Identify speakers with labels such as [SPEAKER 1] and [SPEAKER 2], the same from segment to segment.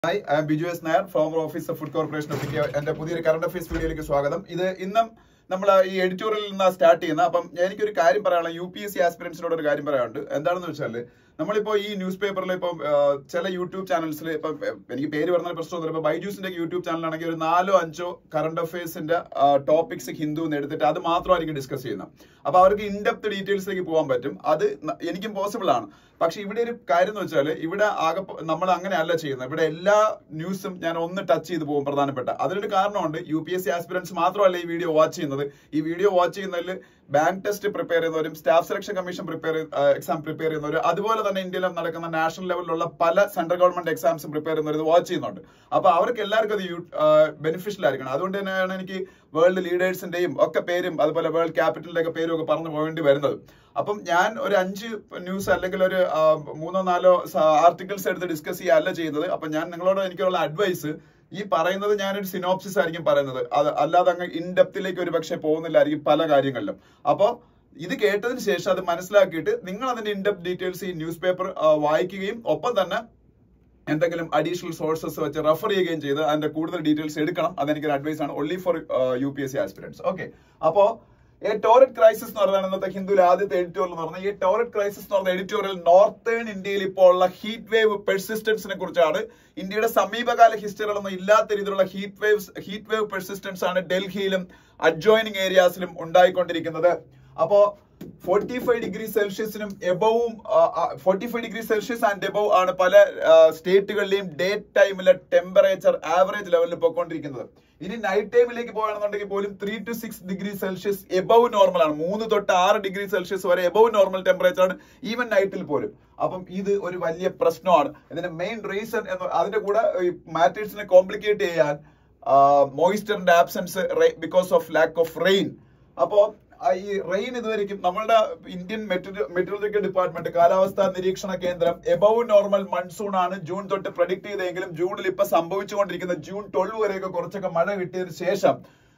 [SPEAKER 1] Hi I'm Biju S Nair former officer Food Corporation of India എന്റെ പുതിയൊരു current affairs വീഡിയോയിലേക്ക് സ്വാഗതം ഇത് ഇന്നും നമ്മൾ ഈ എഡിറ്റോറിയൽ നിന്ന് സ്റ്റാർട്ട് ചെയ്യുന്ന അപ്പം എനിക്കൊരു കാര്യം പറയാനുള്ള യു പി എസ് സി ആസ്പിറൻസിനോട് ഒരു കാര്യം പറയാനുണ്ട് എന്താണെന്ന് വെച്ചാൽ നമ്മളിപ്പോ ഈ ന്യൂസ് പേപ്പറിൽ ഇപ്പം ആ, ചില യൂട്യൂബ് ചാനൽസിൽ ഇപ്പം എ, എനിക്ക് പേര് പറഞ്ഞ പ്രശ്നമൊന്നുമില്ല ഇപ്പൊ ബൈജൂസിന്റെ യൂട്യൂബ് ചാനലാണെങ്കിൽ ഒരു നാലോ അഞ്ചോ കറണ്ട് അഫയേഴ്സിന്റെ ടോപ്പിക്സ് ഹിന്ദു എന്ന് എടുത്തിട്ട് അത് മാത്രമായിരിക്കും ഡിസ്കസ് ചെയ്യുന്നത് അപ്പൊ അവർക്ക് ഇൻഡെപ്ത് ഡീറ്റെയിൽസിലേക്ക് പോകാൻ പറ്റും അത് ന- എനിക്കും പോസിബിൾ ആണ് പക്ഷെ ഇവിടെ ഒരു കാര്യം എന്ന് വെച്ചാൽ ഇവിടെ ആകെ നമ്മൾ അങ്ങനെയല്ല ചെയ്യുന്നത് ഇവിടെ എല്ലാ ന്യൂസും ഞാൻ ഒന്ന് ടച്ച് ചെയ്ത് പോകും പ്രധാനപ്പെട്ട അതിനൊരു കാരണമുണ്ട് U P S C aspirants മാത്രമല്ല ഈ വീഡിയോ വാച്ച് ചെയ്യുന്നത് ഈ വീഡിയോ വാച്ച് ചെയ്യുന്നതിൽ ബാങ്ക് ടെസ്റ്റ് പ്രിപ്പയർ ചെയ്യുന്നവരും staff selection commission prepare exam prepare ചെയ്യുന്നവരും അതുപോലെ തന്നെ ഇന്ത്യയിൽ നടക്കുന്ന നാഷണൽ ലെവലിലുള്ള പല സെൻട്രൽ ഗവൺമെന്റ് എക്സാംസും പ്രിപ്പയർ ചെയ്യുന്നവർ വാച്ച് ചെയ്യുന്നുണ്ട് അപ്പൊ അവർക്ക് എല്ലാവർക്കും അത് ബെനിഫിഷ്യൽ ആയിരിക്കണം അതുകൊണ്ട് തന്നെയാണ് എനിക്ക് വേൾഡ് ലീഡേഴ്സിന്റെയും ഒക്കെ പേരും അതുപോലെ വേൾഡ് ക്യാപിറ്റലിന്റെ ഒക്കെ പേരും ഒക്കെ പറഞ്ഞു പോകേണ്ടി വരുന്നത് അപ്പം ഞാൻ ഒരു അഞ്ച് ന്യൂസ് അല്ലെങ്കിൽ ഒരു ആ, മൂന്നോ നാലോ ആർട്ടിക്കിൾസ് എടുത്ത് ഡിസ്കസ് ചെയ്യല്ല ചെയ്യുന്നത് അപ്പൊ ഞാൻ നിങ്ങളോട് എനിക്കുള്ള അഡ്വൈസ് ഈ പറയുന്നത് ഞാനൊരു സിനോപ്സിസ് ആയിരിക്കും പറയുന്നത് അത് അല്ലാതെ അങ്ങ് ഇൻഡെപ്തിലേക്ക് ഒരു പക്ഷേ പോകുന്നില്ലായിരിക്കും പല കാര്യങ്ങളിലും അപ്പോ ഇത് കേട്ടതിന് ശേഷം അത് മനസ്സിലാക്കിയിട്ട് നിങ്ങൾ അതിന്റെ ഇൻഡെപ്ത് ഡീറ്റെയിൽസ് ഈ ന്യൂസ് പേപ്പർ വായിക്കുകയും ഒപ്പം തന്നെ എന്തെങ്കിലും അഡീഷണൽ സോഴ്സസ് വെച്ച് റെഫർ ചെയ്യുകയും ചെയ്ത് അതിന്റെ കൂടുതൽ ഡീറ്റെയിൽസ് എടുക്കണം അതെനിക്കൊരു അഡ്വൈസ് ആണ് only for U P S C aspirants okay അപ്പോ ഈ ടോററ്റ് ക്രൈസിസ് എന്ന് പറഞ്ഞാൽ ഇന്നത്തെ ഹിന്ദുവിലെ ആദ്യത്തെ എഡിറ്റോറിയൽ എന്ന് പറഞ്ഞാൽ ഈ ടോററ്റ് ക്രൈസിസ് എന്ന് പറഞ്ഞ എഡിറ്റോറിയൽ നോർത്തേൺ ഇന്ത്യയിൽ ഇപ്പോൾ ഉള്ള ഹീറ്റ് വേവ് പെർസിസ്റ്റൻസിനെ കുറിച്ചാണ് ഇന്ത്യയുടെ സമീപകാല ഹിസ്റ്ററികളൊന്നും ഇല്ലാത്ത രീതിയിലുള്ള heat waves heat wave persistence ആണ് ഡൽഹിയിലും അഡ്ജോയിനിങ് ഏരിയാസിലും ഉണ്ടായിക്കൊണ്ടിരിക്കുന്നത് അപ്പോ ഫോർട്ടി ഫൈവ് ഡിഗ്രി സെൽഷ്യസിനും എബവും forty five degree Celsius and above ആണ് പല സ്റ്റേറ്റുകളിലെയും ഡേ ടൈമിലെ ടെമ്പറേച്ചർ ആവറേജ് ലെവലിൽ പോയിക്കൊണ്ടിരിക്കുന്നത് ഇനി നൈറ്റ് ടൈമിലേക്ക് പോകണമെന്നുണ്ടെങ്കിൽ പോലും three to six degree Celsius above normal ആണ് മൂന്ന് തൊട്ട് ആറ് ഡിഗ്രി സെൽഷ്യസ് വരെ എബവ് നോർമൽ ടെമ്പറേച്ചർ ആണ് ഈവൻ നൈറ്റിൽ പോലും അപ്പം ഇത് ഒരു വലിയ പ്രശ്നമാണ് ഇതിന്റെ മെയിൻ റീസൺ എന്ന് അതിന്റെ കൂടെ മാറ്റേഴ്സിനെ കോംപ്ലിക്കേറ്റ് ചെയ്യാൻ മോയിസ്റ്ററിന്റെ absence because of lack of rain അപ്പോ ആ ഈ റെയിൻ ഇതുവരെയും നമ്മളുടെ ഇന്ത്യൻ മെറ്റീരിയൽ ഡിപ്പാർട്ട്മെന്റ് കാലാവസ്ഥാ നിരീക്ഷണ കേന്ദ്രം എബവ് നോർമൽ മൺസൂൺ ആണ് ജൂൺ തൊട്ട് പ്രഡിക്ട് ചെയ്തെങ്കിലും ജൂണിൽ ഇപ്പൊ സംഭവിച്ചുകൊണ്ടിരിക്കുന്ന ജൂൺ ട്വൽവ് വരെയൊക്കെ കുറച്ചൊക്കെ മഴ കിട്ടിയതിനു ശേഷം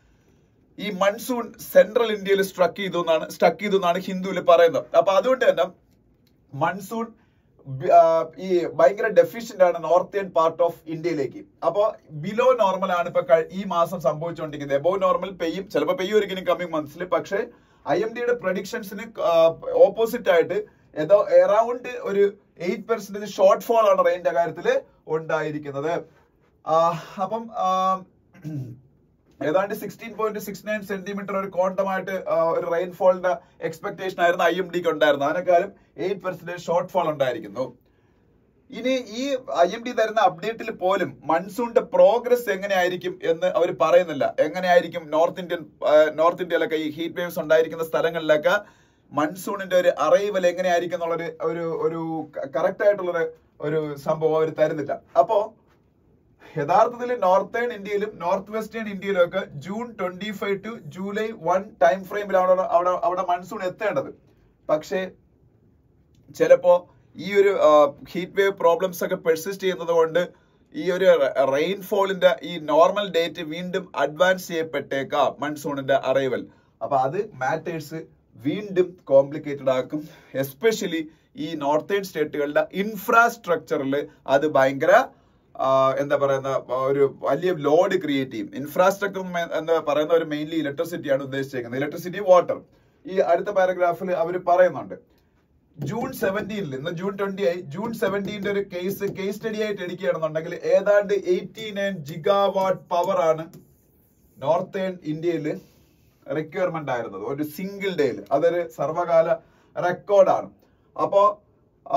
[SPEAKER 1] ഈ മൺസൂൺ സെൻട്രൽ ഇന്ത്യയിൽ സ്ട്രക്ക് ചെയ്തു എന്നാണ് സ്ട്രക്ക് ചെയ്തു എന്നാണ് ഹിന്ദുവിൽ പറയുന്നത് അപ്പൊ അതുകൊണ്ട് തന്നെ മൺസൂൺ ബി- ആ, ഈ ഭയങ്കര ഡെഫിഷ്യന്റ് ആണ് നോർത്തേൺ പാർട്ട് ഓഫ് ഇന്ത്യയിലേക്ക് അപ്പോ ബിലോ നോർമൽ ആണ് ഇപ്പൊ കഴി- ഈ മാസം സംഭവിച്ചുകൊണ്ടിരിക്കുന്നത് എബോ നോർമൽ പെയ്യും ചിലപ്പോൾ പെയ്യും ഒരിക്കലും കമ്മിങ് മന്ത്സിൽ പക്ഷേ ഐ എം ഡിയുടെ പ്രഡിക്ഷൻസിന് ഓപ്പോസിറ്റ് ആയിട്ട് ഏതോ അറൌണ്ട് ഒരു എയ്റ്റ് പെർസെന്റേജ് ഷോർട്ട് ഫോൾ ആണ് റെയിന്റെ കാര്യത്തിൽ ഉണ്ടായിരിക്കുന്നത് ആ, അപ്പം ആ, ഏതാണ്ട് sixteen point six nine centimetre ഒരു ക്വാണ്ടമായിട്ട് ഒരു റെയിൻഫോളിന്റെ എക്സ്പെക്ടേഷൻ ആയിരുന്നു ഐ എം ഡിക്ക് ഉണ്ടായിരുന്നത് അതിനേക്കാളും എയ്റ്റ് പെർസെന്റേജ് ഷോർട്ട് ഫോൾ ഉണ്ടായിരിക്കുന്നു ഇനി ഈ ഐ എം ഡി തരുന്ന അപ്ഡേറ്റിൽ പോലും മൺസൂണിന്റെ പ്രോഗ്രസ് എങ്ങനെയായിരിക്കും എന്ന് അവർ പറയുന്നില്ല എങ്ങനെയായിരിക്കും നോർത്ത് ഇന്ത്യൻ നോർത്ത് ഇന്ത്യയിലൊക്കെ ഈ ഹീറ്റ് വേവ്സ് ഉണ്ടായിരിക്കുന്ന സ്ഥലങ്ങളിലൊക്കെ മൺസൂണിന്റെ ഒരു അറൈവൽ എങ്ങനെയായിരിക്കും എന്നുള്ളൊരു ഒരു ഒരു കറക്റ്റ് ആയിട്ടുള്ളൊരു ഒരു സംഭവം അവർ തരുന്നില്ല അപ്പോ യഥാർത്ഥത്തിൽ നോർത്തേൺ ഇന്ത്യയിലും നോർത്ത് വെസ്റ്റേൺ ഇന്ത്യയിലും ഒക്കെ June twenty five to July one time ഫ്രെയിമിലാണ് അവിടെ അവിടെ അവിടെ മൺസൂൺ എത്തേണ്ടത് പക്ഷേ ചിലപ്പോ ഈ ഒരു ഹീറ്റ് വേവ് പ്രോബ്ലംസ് ഒക്കെ പെർസിസ്റ്റ് ചെയ്യുന്നത് കൊണ്ട് ഈ ഒരു റെയിൻഫോളിന്റെ ഈ നോർമൽ ഡേറ്റ് വീണ്ടും അഡ്വാൻസ് ചെയ്യപ്പെട്ടേക്കാം മൺസൂണിന്റെ അറൈവൽ അപ്പൊ അത് മാറ്റേഴ്സ് വീണ്ടും കോംപ്ലിക്കേറ്റഡ് ആക്കും എസ്പെഷ്യലി ഈ നോർത്തേൺ സ്റ്റേറ്റുകളുടെ ഇൻഫ്രാസ്ട്രക്ചറിൽ അത് ഭയങ്കര ആ, എന്താ പറയുന്ന ആ, ഒരു വലിയ ലോഡ് ക്രിയേറ്റ് ചെയ്യും ഇൻഫ്രാസ്ട്രക്ചർ എന്ന് പറയുന്ന ഒരു മെയിൻലി ഇലക്ട്രിസിറ്റി ആണ് ഉദ്ദേശിച്ചേക്കുന്നത് ഇലക്ട്രിസിറ്റി വാട്ടർ ഈ അടുത്ത പാരഗ്രാഫിൽ അവർ പറയുന്നുണ്ട് ജൂൺ സെവൻറ്റീനിൽ ഇന്ന് ജൂൺ ട്വന്റി ആയി ജൂൺ സെവൻറ്റീന്റെ ഒരു കേസ് കേസ് സ്റ്റഡി ആയിട്ട് എടുക്കുകയാണെന്നുണ്ടെങ്കിൽ ഏതാണ്ട് എയ്റ്റി നയൻ ജിഗാവാട്ട് പവർ ആണ് നോർത്തേൺ ഇന്ത്യയിൽ റിക്വയർമെന്റ് ആയിരുന്നത് ഒരു സിംഗിൾ ഡേയിൽ അതൊരു സർവകാല റെക്കോർഡാണ് അപ്പോ ആ,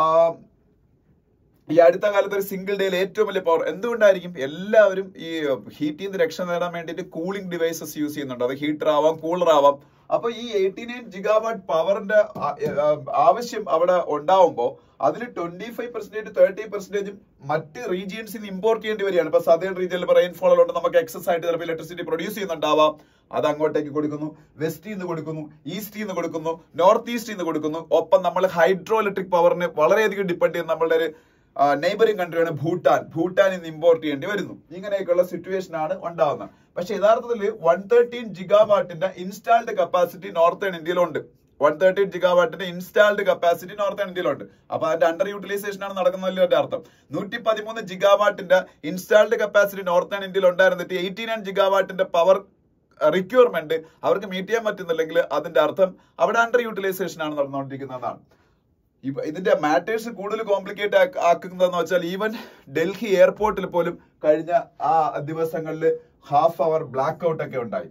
[SPEAKER 1] ഈ അടുത്ത കാലത്ത് ഒരു സിംഗിൾ ഡേയിൽ ഏറ്റവും വലിയ പവർ എന്തുകൊണ്ടായിരിക്കും എല്ലാവരും ഈ ഹീറ്റിൽ നിന്ന് രക്ഷ നേടാൻ വേണ്ടിയിട്ട് കൂളിംഗ് ഡിവൈസസ് യൂസ് ചെയ്യുന്നുണ്ട് അത് ഹീറ്റർ ആവാം കൂളർ ആവാം അപ്പൊ ഈ എയ്റ്റി നയൻ ജിഗാവാട്ട് പവറിന്റെ ആവശ്യം അവിടെ ഉണ്ടാവുമ്പോൾ അതിൽ ട്വന്റി ഫൈവ് പെർസെന്റേജ് തേർട്ടി പെർസെന്റേജും മറ്റ് റീജിയൻസിൽ നിന്ന് ഇമ്പോർട്ട് ചെയ്യേണ്ടി വരികയാണ് ഇപ്പൊ സദേൺ റീജിയനിൽ ഇപ്പോൾ റെയിൻഫോൾ ഉള്ളതുകൊണ്ട് നമുക്ക് എക്സസ് ആയിട്ട് ചിലപ്പോൾ ഇലക്ട്രിസിറ്റി പ്രൊഡ്യൂസ് ചെയ്യുന്നുണ്ടാവാം അത് അങ്ങോട്ടേക്ക് കൊടുക്കുന്നു വെസ്റ്റിൽ നിന്ന് കൊടുക്കുന്നു ഈസ്റ്റിൽ നിന്ന് കൊടുക്കുന്നു നോർത്ത് ഈസ്റ്റിൽ നിന്ന് കൊടുക്കുന്നു ഒപ്പം നമ്മൾ ഹൈഡ്രോ ഇലക്ട്രിക് പവറിന് വളരെയധികം ഡിപ്പെൻഡ് ചെയ്യുന്ന നമ്മളുടെ ഒരു നെയ്ബറിംഗ് കൺട്രിയാണ് ഭൂട്ടാൻ ഭൂട്ടാനിൽ നിന്ന് ഇമ്പോർട്ട് ചെയ്യേണ്ടി വരുന്നു ഇങ്ങനെയൊക്കെയുള്ള സിറ്റുവേഷൻ ആണ് ഉണ്ടാവുന്നത് പക്ഷെ യഥാർത്ഥത്തിൽ വൺ തേർട്ടീൻ ജിഗാവാട്ടിന്റെ ഇൻസ്റ്റാൾഡ് കപ്പാസിറ്റി നോർത്തേൺ ഇന്ത്യയിലുണ്ട് വൺ തേർട്ടി ജിഗാവാട്ടിന്റെ ഇൻസ്റ്റാൾഡ് കപ്പാസിറ്റി നോർത്ത് ഇന്ത്യയിലുണ്ട് അപ്പൊ അതിന്റെ അണ്ടർ യൂട്ടിലൈസേഷൻ ആണ് നടക്കുന്നതിൽ അതിന്റെ അർത്ഥം നൂറ്റി പതിമൂന്ന് ജിഗാവാട്ടിന്റെ ഇൻസ്റ്റാൾഡ് കപ്പാസിറ്റി നോർത്ത് ഇന്ത്യയിൽ ഉണ്ടായിരുന്നിട്ട് എയ്റ്റി നയൻ ജിഗാവാട്ടിന്റെ പവർ റിക്വയർമെന്റ് അവർക്ക് മീറ്റ് ചെയ്യാൻ പറ്റുന്നില്ലെങ്കിൽ അതിന്റെ അർത്ഥം അവിടെ അണ്ടർ യൂട്ടിലൈസേഷൻ ആണ് നടന്നുകൊണ്ടിരിക്കുന്നതാണ് ഇപ്പൊ ഇതിന്റെ മാറ്റേഴ്സ് കൂടുതൽ കോംപ്ലിക്കേറ്റ് ആക്കുന്നതെന്ന് വെച്ചാൽ ഈവൻ ഡൽഹി എയർപോർട്ടിൽ പോലും കഴിഞ്ഞ ആ ദിവസങ്ങളിൽ ഹാഫ് അവർ ബ്ലാക്ക് ഔട്ട് ഒക്കെ ഉണ്ടായി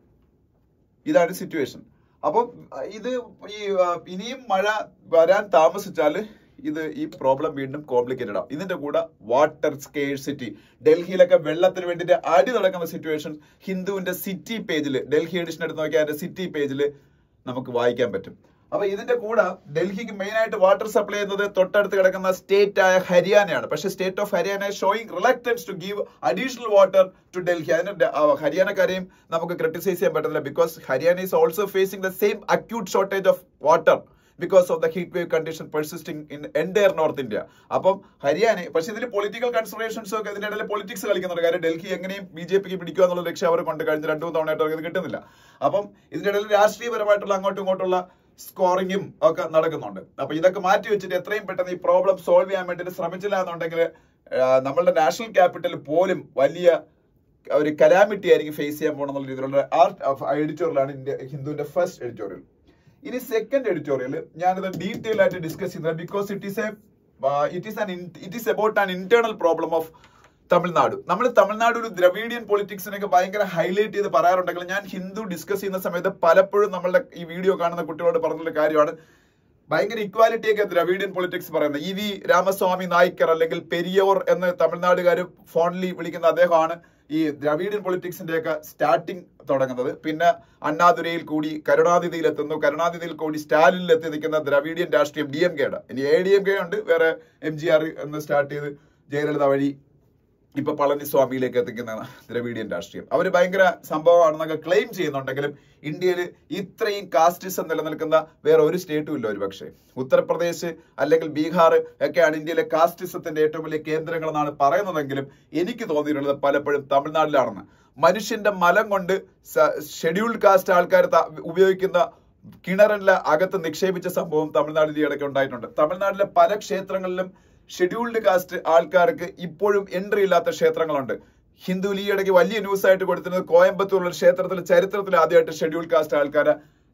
[SPEAKER 1] ഇതാണ് സിറ്റുവേഷൻ അപ്പം ഇത് ഈ ആ, ഇനിയും മഴ വരാൻ താമസിച്ചാൽ ഇത് ഈ പ്രോബ്ലം വീണ്ടും കോംപ്ലിക്കേറ്റഡ് ആവും ഇതിന്റെ കൂടെ വാട്ടർ സ്കേഴ്സിറ്റി ഡൽഹിയിലൊക്കെ വെള്ളത്തിന് വേണ്ടിയിട്ട് അടി നടക്കുന്ന സിറ്റുവേഷൻ ഹിന്ദുവിന്റെ സിറ്റി പേജിൽ ഡൽഹി എഡിഷൻ എടുത്ത് നോക്കിയാൽ അതിന്റെ സിറ്റി പേജിൽ നമുക്ക് വായിക്കാൻ പറ്റും അപ്പൊ ഇതിന്റെ കൂടെ ഡൽഹിക്ക് മെയിൻ ആയിട്ട് വാട്ടർ സപ്ലൈ ചെയ്യുന്നത് തൊട്ടടുത്ത് കിടക്കുന്ന സ്റ്റേറ്റ് ആയ ഹരിയാനയാണ് പക്ഷേ state of Haryana showing reluctance to give additional water to Delhi അതിന് ഡ- ആ, ഹരിയാനക്കാരെയും നമുക്ക് ക്രിട്ടിസൈസ് ചെയ്യാൻ പറ്റില്ല because Haryana is also facing the same acute shortage of water because of the heat wave condition persisting in entire north India അപ്പം ഹരിയാന പക്ഷേ ഇതിൽ പൊളിറ്റിക്കൽ കൺസിഡറേഷൻസ് ഒക്കെ ഇതിന്റെ ഇടയിൽ പൊളിറ്റിക്സ് കളിക്കുന്നുണ്ട് കാര്യം ഡൽഹി എങ്ങനെയും ബി ജെ പിക്ക് പിടിക്കുക എന്നുള്ള ലക്ഷ്യം അവർ കൊണ്ട് കഴിഞ്ഞ രണ്ടു മൂന്ന് തവണയായിട്ട് അവർക്ക് ഇത് കിട്ടുന്നില്ല അപ്പം ഇതിന്റെ ഇടയിൽ രാഷ്ട്രീയപരമായിട്ടുള്ള അങ്ങോട്ടും ഇങ്ങോട്ടുള്ള സ്കോറിങ്ങും ഒക്കെ നടക്കുന്നുണ്ട് അപ്പൊ ഇതൊക്കെ മാറ്റി വെച്ചിട്ട് എത്രയും പെട്ടെന്ന് ഈ പ്രോബ്ലം സോൾവ് ചെയ്യാൻ വേണ്ടിയിട്ട് ശ്രമിച്ചില്ല എന്നുണ്ടെങ്കിൽ നമ്മളുടെ നാഷണൽ ക്യാപിറ്റൽ പോലും വലിയ ഒരു കലാമിറ്റി ആയിരിക്കും ഫേസ് ചെയ്യാൻ പോകണം എന്നുള്ള രീതിയിലുള്ള ആർട്ട് എഡിറ്റോറിയലാണ് ഇന്ത്യ ഹിന്ദുവിന്റെ ഫസ്റ്റ് എഡിറ്റോറിയൽ ഇനി സെക്കൻഡ് എഡിറ്റോറിയൽ ഞാനിത് ഡീറ്റെയിൽ ആയിട്ട് ഡിസ്കസ് ചെയ്യുന്നത് because it is A it is an it is about an internal problem of Tamil Nadu നമ്മൾ തമിഴ്നാട് ഒരു ദ്രവീഡിയൻ പൊളിറ്റിക്സിനൊക്കെ ഭയങ്കര ഹൈലൈറ്റ് ചെയ്ത് പറയാറുണ്ടെങ്കിൽ ഞാൻ ഹിന്ദു ഡിസ്കസ് ചെയ്യുന്ന സമയത്ത് പലപ്പോഴും നമ്മളുടെ ഈ വീഡിയോ കാണുന്ന കുട്ടികളോട് പറഞ്ഞുള്ള കാര്യമാണ് ഭയങ്കര ഇക്വാലിറ്റി ഒക്കെ ദ്രവീഡിയൻ പൊളിറ്റിക്സ് പറയുന്നത് ഇ വി രാമസ്വാമി നായ്ക്കർ അല്ലെങ്കിൽ പെരിയോർ എന്ന് തമിഴ്നാടുകാർ ഫോൺലി വിളിക്കുന്ന അദ്ദേഹമാണ് ഈ ദ്രവീഡിയൻ പൊളിറ്റിക്സിന്റെ ഒക്കെ സ്റ്റാർട്ടിങ് തുടങ്ങുന്നത് പിന്നെ അണ്ണാദുരയിൽ കൂടി കരുണാനിധിയിൽ എത്തുന്നു കരുണാനിധിയിൽ കൂടി സ്റ്റാലിനിൽ എത്തി നിൽക്കുന്ന ദ്രവീഡിയൻ രാഷ്ട്രീയം ഡി എം കെയുടെ ഇനി എ ഡി എം കെ ഉണ്ട് വേറെ എം ജി ആർ എന്ന് സ്റ്റാർട്ട് ചെയ്ത് ജയലളിത വഴി ഇപ്പൊ പളനിസ്വാമിയിലേക്ക് എത്തിക്കുന്ന ദ്രവീഡിയൻ രാഷ്ട്രീയം അവർ ഭയങ്കര സംഭവമാണെന്നൊക്കെ ക്ലെയിം ചെയ്യുന്നുണ്ടെങ്കിലും ഇന്ത്യയിൽ ഇത്രയും കാസ്റ്റിസം നിലനിൽക്കുന്ന വേറെ ഒരു സ്റ്റേറ്റും ഇല്ല ഒരു പക്ഷേ ഉത്തർപ്രദേശ് അല്ലെങ്കിൽ ബീഹാർ ഒക്കെയാണ് ഇന്ത്യയിലെ കാസ്റ്റിസത്തിന്റെ ഏറ്റവും വലിയ കേന്ദ്രങ്ങൾ എന്നാണ് പറയുന്നതെങ്കിലും എനിക്ക് തോന്നിയിട്ടുള്ളത് പലപ്പോഴും തമിഴ്നാട്ടിലാണെന്ന് മനുഷ്യന്റെ മലം കൊണ്ട് ഷെഡ്യൂൾഡ് കാസ്റ്റ് ആൾക്കാർ ത- ഉപയോഗിക്കുന്ന കിണറിലെ അകത്ത് നിക്ഷേപിച്ച സംഭവം തമിഴ്നാട്ടിൽ ഈ ഇടയ്ക്ക് ഉണ്ടായിട്ടുണ്ട് തമിഴ്നാട്ടിലെ പല ക്ഷേത്രങ്ങളിലും ഷെഡ്യൂൾഡ് കാസ്റ്റ് ആൾക്കാർക്ക് ഇപ്പോഴും എൻട്രി ഇല്ലാത്ത ക്ഷേത്രങ്ങളുണ്ട് ഹിന്ദുവിൽ ഈ ഇടയ്ക്ക് വലിയ ന്യൂസ് ആയിട്ട് കൊടുത്തിരുന്നത് കോയമ്പത്തൂരിലെ ക്ഷേത്രത്തിൽ ചരിത്രത്തിൽ ആദ്യമായിട്ട് ഷെഡ്യൂൾ കാസ്റ്റ് ആൾക്കാരെ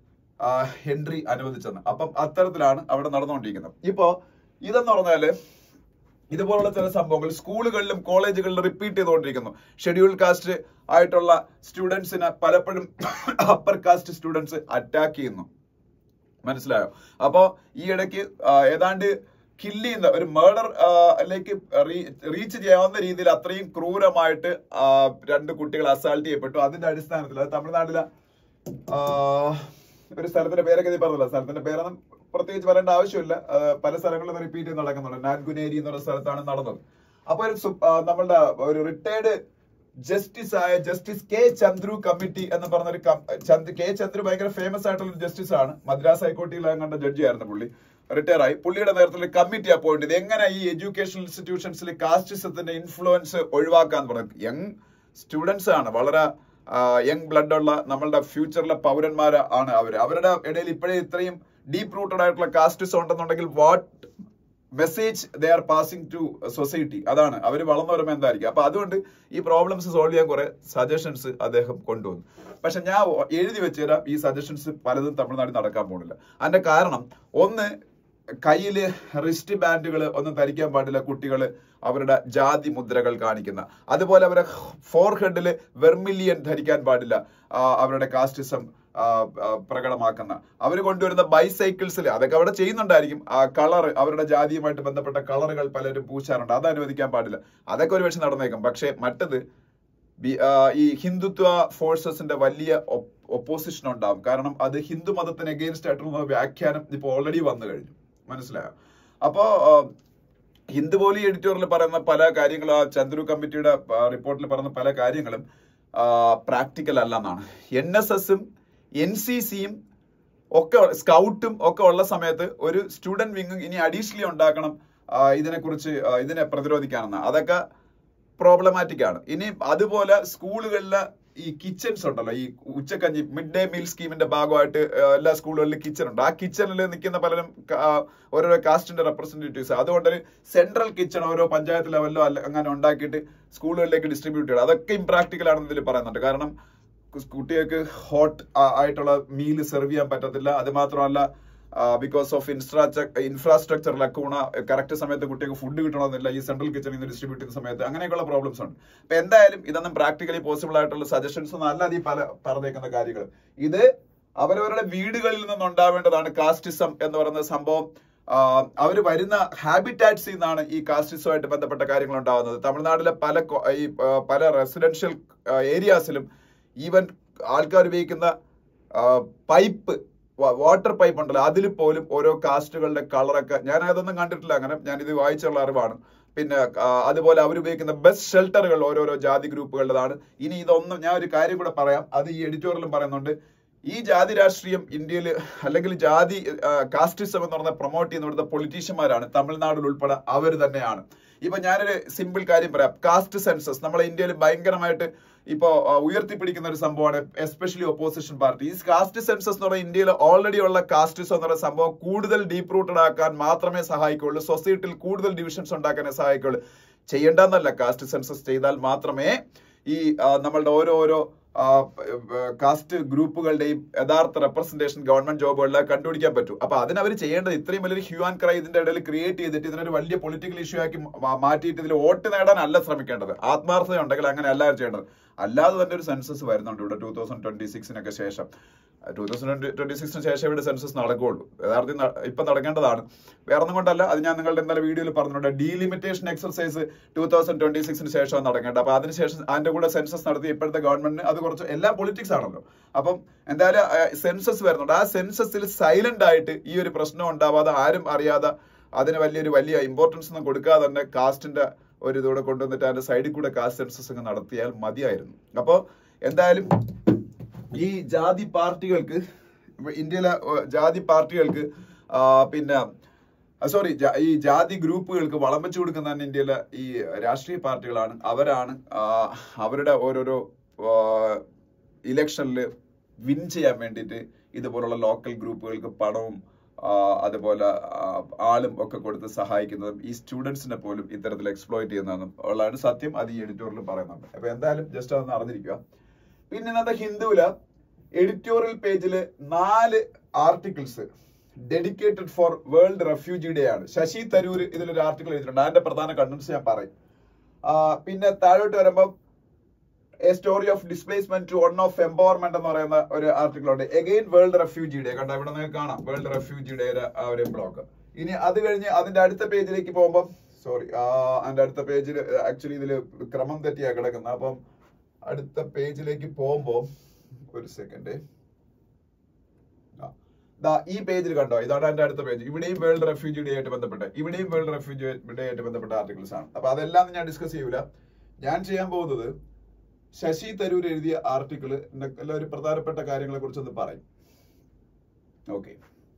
[SPEAKER 1] എൻട്രി അനുവദിച്ചെന്ന് അപ്പം അത്തരത്തിലാണ് അവിടെ നടന്നുകൊണ്ടിരിക്കുന്നത് ഇപ്പോ ഇതെന്ന് പറഞ്ഞാല് ഇതുപോലുള്ള ചില സംഭവങ്ങൾ സ്കൂളുകളിലും കോളേജുകളിലും റിപ്പീറ്റ് ചെയ്തുകൊണ്ടിരിക്കുന്നു ഷെഡ്യൂൾ കാസ്റ്റ് ആയിട്ടുള്ള സ്റ്റുഡൻസിനെ പലപ്പോഴും അപ്പർ കാസ്റ്റ് സ്റ്റുഡൻസ് അറ്റാക്ക് ചെയ്യുന്നു മനസ്സിലായോ അപ്പോ ഈ ഇടയ്ക്ക് ആ, ഏതാണ്ട് കില്ല് ചെയ്യുന്ന ഒരു മേർഡർ ലേക്ക് റീച്ച് ചെയ്യാവുന്ന രീതിയിൽ അത്രയും ക്രൂരമായിട്ട് ആ, രണ്ട് കുട്ടികൾ അസാൾട്ട് ചെയ്യപ്പെട്ടു അതിന്റെ അടിസ്ഥാനത്തിൽ അത് തമിഴ്നാട്ടിലെ ആ, ഒരു സ്ഥലത്തിന്റെ പേരൊക്കെ നീ പറഞ്ഞല്ലോ സ്ഥലത്തിന്റെ പേരൊന്നും പ്രത്യേകിച്ച് പറയേണ്ട ആവശ്യമില്ല ആ, പല സ്ഥലങ്ങളിലും റിപ്പീറ്റ് ചെയ്ത് നടക്കുന്നുണ്ട് നാൻഗുനേരി എന്നുള്ള സ്ഥലത്താണ് നടന്നത് അപ്പൊ ഒരു സു- ആ, നമ്മളുടെ ഒരു റിട്ടയർഡ് ജസ്റ്റിസ് ആയ ജസ്റ്റിസ് കെ ചന്ദ്രു കമ്മിറ്റി എന്ന് പറഞ്ഞ ഒരു കം- ചന്ദ് കെ ചന്ദ്രു ഭയങ്കര ഫേമസ് ആയിട്ടുള്ള ഒരു ജസ്റ്റിസ് ആണ് മദ്രാസ് ഹൈക്കോടതിയിൽ കണ്ട ജഡ്ജി ആയിരുന്നു പുള്ളി റിട്ടയർ ആയി പുള്ളിയുടെ നേതൃത്വത്തിൽ കമ്മിറ്റി അപ്പോയിന്റ് ചെയ്ത് എങ്ങനെ ഈ എഡ്യൂക്കേഷൻ ഇൻസ്റ്റിറ്റ്യൂഷൻസിൽ കാസ്റ്റിസത്തിന്റെ ഇൻഫ്ലുവൻസ് ഒഴിവാക്കാൻ പറഞ്ഞു യങ് സ്റ്റുഡൻസ് ആണ് വളരെ യങ് ബ്ലഡ് ഉള്ള നമ്മളുടെ ഫ്യൂച്ചറിലെ പൗരന്മാർ ആണ് അവർ അവരുടെ ഇടയിൽ ഇപ്പോഴേ ഇത്രയും ഡീപ് റൂട്ടഡ് ആയിട്ടുള്ള കാസ്റ്റിസം ഉണ്ടെന്നുണ്ടെങ്കിൽ what message they are passing to society അതാണ് അവർ വളർന്നു വരുമ്പോൾ എന്തായിരിക്കും അപ്പൊ അതുകൊണ്ട് ഈ പ്രോബ്ലംസ് സോൾവ് ചെയ്യാൻ കുറെ സജഷൻസ് അദ്ദേഹം കൊണ്ടുവന്നു പക്ഷെ ഞാൻ എഴുതി വെച്ചുതരാം ഈ സജഷൻസ് പലതും തമിഴ്നാട്ടിൽ നടക്കാൻ പോകുന്നില്ല അതിന്റെ കാരണം ഒന്ന് കയ്യില് റിസ്റ്റ് ബാൻഡുകൾ ഒന്നും ധരിക്കാൻ പാടില്ല കുട്ടികൾ അവരുടെ ജാതി മുദ്രകൾ കാണിക്കുന്ന അതുപോലെ അവരെ ഫോർ ഹെഡില് വെർമിലിയൻ ധരിക്കാൻ പാടില്ല ആ, അവരുടെ കാസ്റ്റിസം പ്രകടമാക്കുന്ന അവർ കൊണ്ടുവരുന്ന ബൈസൈക്കിൾസിൽ അതൊക്കെ അവിടെ ചെയ്യുന്നുണ്ടായിരിക്കും ആ കളർ അവരുടെ ജാതിയുമായിട്ട് ബന്ധപ്പെട്ട കളറുകൾ പലരും പൂശാറുണ്ട് അത് അനുവദിക്കാൻ പാടില്ല അതൊക്കെ ഒരു പക്ഷെ നടന്നേക്കും പക്ഷെ മറ്റത് ബി- ആ, ഈ ഹിന്ദുത്വ ഫോഴ്സസിന്റെ വലിയ ഒപ്പോസിഷൻ ഉണ്ടാവും കാരണം അത് ഹിന്ദു മതത്തിന് അഗെയിൻസ്റ്റ് ആയിട്ടുള്ള വ്യാഖ്യാനം ഇപ്പൊ ഓൾറെഡി വന്നു കഴിഞ്ഞു മനസ്സിലായോ അപ്പോ ആ, ഹിന്ദു പോലി എഡിറ്റോറിയൽ പറയുന്ന പല കാര്യങ്ങളും ആ ചന്ദ്രു കമ്മിറ്റിയുടെ റിപ്പോർട്ടിൽ പറയുന്ന പല കാര്യങ്ങളും പ്രാക്ടിക്കൽ അല്ല എന്നാണ് എൻ എസ് എസും എൻ സി സിയും ഒക്കെ സ്കൗട്ടും ഒക്കെ ഉള്ള സമയത്ത് ഒരു സ്റ്റുഡന്റ് വിങ് ഇനി അഡീഷണലി ഉണ്ടാക്കണം ആ, ഇതിനെക്കുറിച്ച് ആ, ഇതിനെ പ്രതിരോധിക്കാനെന്ന് അതൊക്കെ പ്രോബ്ലമാറ്റിക് ആണ് ഇനി അതുപോലെ സ്കൂളുകളിലെ ഈ കിച്ചൺസ് ഉണ്ടല്ലോ ഈ ഉച്ചക്കഞ്ഞി മിഡ് ഡേ മീൽ സ്കീമിന്റെ ഭാഗമായിട്ട് ആ, എല്ലാ സ്കൂളുകളിലും കിച്ചൺ ഉണ്ട് ആ കിച്ചണിൽ നിൽക്കുന്ന പലരും ക- ആ, ഓരോരോ കാസ്റ്റിന്റെ റെപ്രസെന്റേറ്റീവ്സ് അതുകൊണ്ട് ഒരു സെൻട്രൽ കിച്ചൺ ഓരോ പഞ്ചായത്ത് ലെവലിലോ അല്ല അങ്ങനെ ഉണ്ടാക്കിയിട്ട് സ്കൂളുകളിലേക്ക് ഡിസ്ട്രിബ്യൂട്ട് ചെയ്യണം അതൊക്കെ ഇംപ്രാക്ടിക്കൽ ആണെന്ന് ഇതിൽ പറയുന്നുണ്ട് കാരണം കു- കുട്ടികൾക്ക് ഹോട്ട് ആയിട്ടുള്ള മീല് സെർവ് ചെയ്യാൻ പറ്റത്തില്ല അത് മാത്രമല്ല because of infrastructure infrastructure lacuna correct സമയത്ത് കുട്ടികൾക്ക് ഫുഡ് കിട്ടണമെന്നില്ല ഈ സെൻട്രൽ കിച്ചണിൽ നിന്ന് ഡിസ്ട്രിബ്യൂട്ട് ചെയ്യുന്ന സമയത്ത് അങ്ങനെയൊക്കെയുള്ള പ്രോബ്ലംസ് ഉണ്ട് അപ്പൊ എന്തായാലും ഇതൊന്നും പ്രാക്ടിക്കലി പോസിബിൾ ആയിട്ടുള്ള സജഷൻസ് ഒന്നും അല്ല ഈ പല പറഞ്ഞേക്കുന്ന കാര്യങ്ങൾ ഇത് അവരവരുടെ വീടുകളിൽ നിന്നുണ്ടാവേണ്ടതാണ് കാസ്റ്റിസം എന്ന് പറയുന്ന സംഭവം അവർ വരുന്ന ഹാബിറ്റാറ്റ്സിൽ നിന്നാണ് ഈ കാസ്റ്റിസവുമായിട്ട് ബന്ധപ്പെട്ട കാര്യങ്ങൾ ഉണ്ടാകുന്നത് തമിഴ്നാട്ടിലെ പല കൊ- ഈ ആ, പല റെസിഡൻഷ്യൽ ഏരിയാസിലും ഈവൻ ആൾക്കാർ ഉപയോഗിക്കുന്ന പൈപ്പ് വാട്ടർ പൈപ്പ് ഉണ്ടല്ലോ അതിൽ പോലും ഓരോ കാസ്റ്റുകളുടെ കളറൊക്കെ ഞാൻ അതൊന്നും കണ്ടിട്ടില്ല അങ്ങനെ ഞാൻ ഇത് വായിച്ചുള്ള അറിവാണ് പിന്നെ ആ, അതുപോലെ അവർ ഉപയോഗിക്കുന്ന ബെസ്റ്റ് ഷെൽട്ടറുകൾ ഓരോരോ ജാതി ഗ്രൂപ്പുകളുടേതാണ് ഇനി ഇതൊന്നും ഞാൻ ഒരു കാര്യം കൂടെ പറയാം അത് ഈ എഡിറ്റോറിയലും പറയുന്നുണ്ട് ഈ ജാതി രാഷ്ട്രീയം ഇന്ത്യയിൽ അല്ലെങ്കിൽ ജാതി കാസ്റ്റിസം എന്ന് പറഞ്ഞ പ്രൊമോട്ട് ചെയ്യുന്ന ഇവിടുത്തെ പൊളിറ്റീഷ്യന്മാരാണ് തമിഴ്നാടിൽ ഉൾപ്പെടെ അവർ തന്നെയാണ് ഇപ്പൊ ഞാനൊരു സിമ്പിൾ കാര്യം പറയാം കാസ്റ്റ് സെൻസസ് നമ്മളെ ഇന്ത്യയിൽ ഭയങ്കരമായിട്ട് ഇപ്പോ ആ, ഉയർത്തിപ്പിടിക്കുന്ന ഒരു സംഭവമാണ് എസ്പെഷ്യലി ഒപ്പോസിഷൻ പാർട്ടി ഈ കാസ്റ്റ് സെൻസസ് എന്ന് പറയുന്ന ഇന്ത്യയിൽ ഓൾറെഡി ഉള്ള കാസ്റ്റിസം എന്ന് പറയുന്ന സംഭവം കൂടുതൽ ഡീപ്പ് റൂട്ടഡ് ആക്കാൻ മാത്രമേ സഹായിക്കുള്ളൂ സൊസൈറ്റിയിൽ കൂടുതൽ ഡിവിഷൻസ് ഉണ്ടാക്കാനേ സഹായിക്കുള്ളൂ ചെയ്യേണ്ടെന്നല്ല കാസ്റ്റ് സെൻസസ് ചെയ്താൽ മാത്രമേ ഈ ആ, നമ്മളുടെ ഓരോ ഓരോ കാസ്റ്റ് ഗ്രൂപ്പുകളുടെയും യഥാർത്ഥ റെപ്രസെന്റേഷൻ ഗവൺമെന്റ് ജോബുകളിൽ കണ്ടുപിടിക്കാൻ പറ്റൂ അപ്പൊ അതിന് അവർ ചെയ്യേണ്ടത് ഇത്രയും വലിയൊരു ഹ്യൂ ആൻഡ് ക്രൈ ഇതിന്റെ ഇടയിൽ ക്രിയേറ്റ് ചെയ്തിട്ട് ഇതിനൊരു വലിയ പൊളിറ്റിക്കൽ ഇഷ്യൂ ആക്കി മാ- മാറ്റിയിട്ട് ഇതിൽ വോട്ട് നേടാനല്ല ശ്രമിക്കേണ്ടത് ആത്മാർത്ഥത ഉണ്ടെങ്കിൽ അങ്ങനെ എല്ലാവരും ചെയ്യേണ്ടത് അല്ലാതെ തന്നെ ഒരു സെൻസസ് വരുന്നുണ്ട് ഇവിടെ ടൂ തൗസൻഡ് ട്വന്റി സിക്സിനൊക്കെ ശേഷം ടൂ തൗസൻഡ് ട്വന്റി സിക്സിന് ശേഷം ഇവിടെ സെൻസസ് നടക്കുകയുള്ളൂ യഥാർത്ഥത്തിൽ ന- ഇപ്പൊ നടക്കേണ്ടതാണ് വേറെ ഒന്നും കൊണ്ടല്ല അത് ഞാൻ നിങ്ങളുടെ ഇന്നലെ വീഡിയോയിൽ പറഞ്ഞിട്ടുണ്ട് delimitation exercise two thousand twenty സിക്സിന് ശേഷം നടക്കേണ്ടത് അപ്പൊ അതിനുശേഷം അതിന്റെ കൂടെ സെൻസസ് നടത്തി ഇപ്പോഴത്തെ ഗവൺമെന്റിന് അത് കുറച്ച് എല്ലാം പൊളിറ്റിക്സ് ആണല്ലോ അപ്പം എന്തായാലും സെൻസസ് വരുന്നുണ്ട് ആ സെൻസസിൽ സൈലന്റ് ആയിട്ട് ഈ ഒരു പ്രശ്നം ഉണ്ടാവാതെ ആരും അറിയാതെ അതിന് വലിയൊരു വലിയ ഇമ്പോർട്ടൻസ് ഒന്നും കൊടുക്കാതെ തന്നെ കാസ്റ്റിന്റെ ഒരു ഇതൂടെ കൊണ്ടുവന്നിട്ട് അതിന്റെ സൈഡിൽ കൂടെ കാസ്റ്റ് സെൻസസ് അങ്ങ് നടത്തിയാൽ മതിയായിരുന്നു അപ്പോൾ എന്തായാലും ഈ ജാതി പാർട്ടികൾക്ക് ഇപ്പൊ ഇന്ത്യയിലെ ഏഹ്, ജാതി പാർട്ടികൾക്ക് ആ, പിന്നെ സോറി ഈ ജാതി ഗ്രൂപ്പുകൾക്ക് വളം വെച്ചു കൊടുക്കുന്ന തന്നെ ഇന്ത്യയിലെ ഈ രാഷ്ട്രീയ പാർട്ടികളാണ് അവരാണ് ആ, അവരുടെ ഓരോരോ ഇലക്ഷനിൽ വിൻ ചെയ്യാൻ വേണ്ടിയിട്ട് ഇതുപോലുള്ള ലോക്കൽ ഗ്രൂപ്പുകൾക്ക് പണവും ആ, അതുപോലെ ആ, ആളും ഒക്കെ കൊടുത്ത് സഹായിക്കുന്നതും ഈ സ്റ്റുഡൻസിനെ പോലും ഇത്തരത്തിൽ എക്സ്പ്ലോയിറ്റ് ചെയ്യുന്നതെന്നും ഉള്ളതാണ് സത്യം അത് ഈ എഡിറ്റോറിയൽ പറയുന്നുണ്ട് അപ്പൊ എന്തായാലും ജസ്റ്റ് അതൊന്ന് അറിഞ്ഞിരിക്കുക പിന്നെ ഇന്നത്തെ ഹിന്ദുവില് എഡിറ്റോറിയൽ പേജില് നാല് articles dedicated for world refugee day ആണ് ശശി തരൂർ ഇതിലൊരു ആർട്ടിക്കിൾ എഴുതിയിട്ടുണ്ട് അതിന്റെ പ്രധാന കണ്ടൻസ് ഞാൻ പറയും ആ, പിന്നെ താഴോട്ട് വരുമ്പോൾ a story of displacement to one of empowerment എന്ന് പറയുന്ന ഒരു ആർട്ടിക്കിൾ ഉണ്ട് എഗെയിൻ വേൾഡ് റെഫ്യൂജി ഡേ കണ്ടോ ഇവിടെ നിങ്ങൾക്ക് കാണാം വേൾഡ് റെഫ്യൂജി ഡേ ആ ഒരു ബ്ലോക്ക് ഇനി അത് കഴിഞ്ഞ് അതിന്റെ അടുത്ത പേജിലേക്ക് പോകുമ്പോൾ സോറി അതിന്റെ അടുത്ത പേജിൽ ആക്ച്വലി ഇതിൽ ക്രമം തെറ്റിയാ കിടക്കുന്നത് അപ്പം അടുത്ത പേജിലേക്ക് പോകുമ്പോൾ ഒരു സെക്കൻഡ് ദാ ഈ പേജിൽ കണ്ടോ ഇതാണ് എന്റെ അടുത്ത പേജ് ഇവിടെയും വേൾഡ് റെഫ്യൂജി ഡേ ആയിട്ട് ബന്ധപ്പെട്ട് ഇവിടെയും വേൾഡ് റെഫ്യൂജി ഡേ ആയിട്ട് ബന്ധപ്പെട്ട ആർട്ടിക്കിൾസ് ആണ് അപ്പൊ അതെല്ലാം ഞാൻ ഡിസ്കസ് ചെയ്യൂല ഞാൻ ചെയ്യാൻ പോകുന്നത് ശശി തരൂർ എഴുതിയ ആർട്ടിക്കിള് എല്ലാ ഒരു പ്രധാനപ്പെട്ട കാര്യങ്ങളെ കുറിച്ച് ഒന്ന് പറയും ഓക്കെ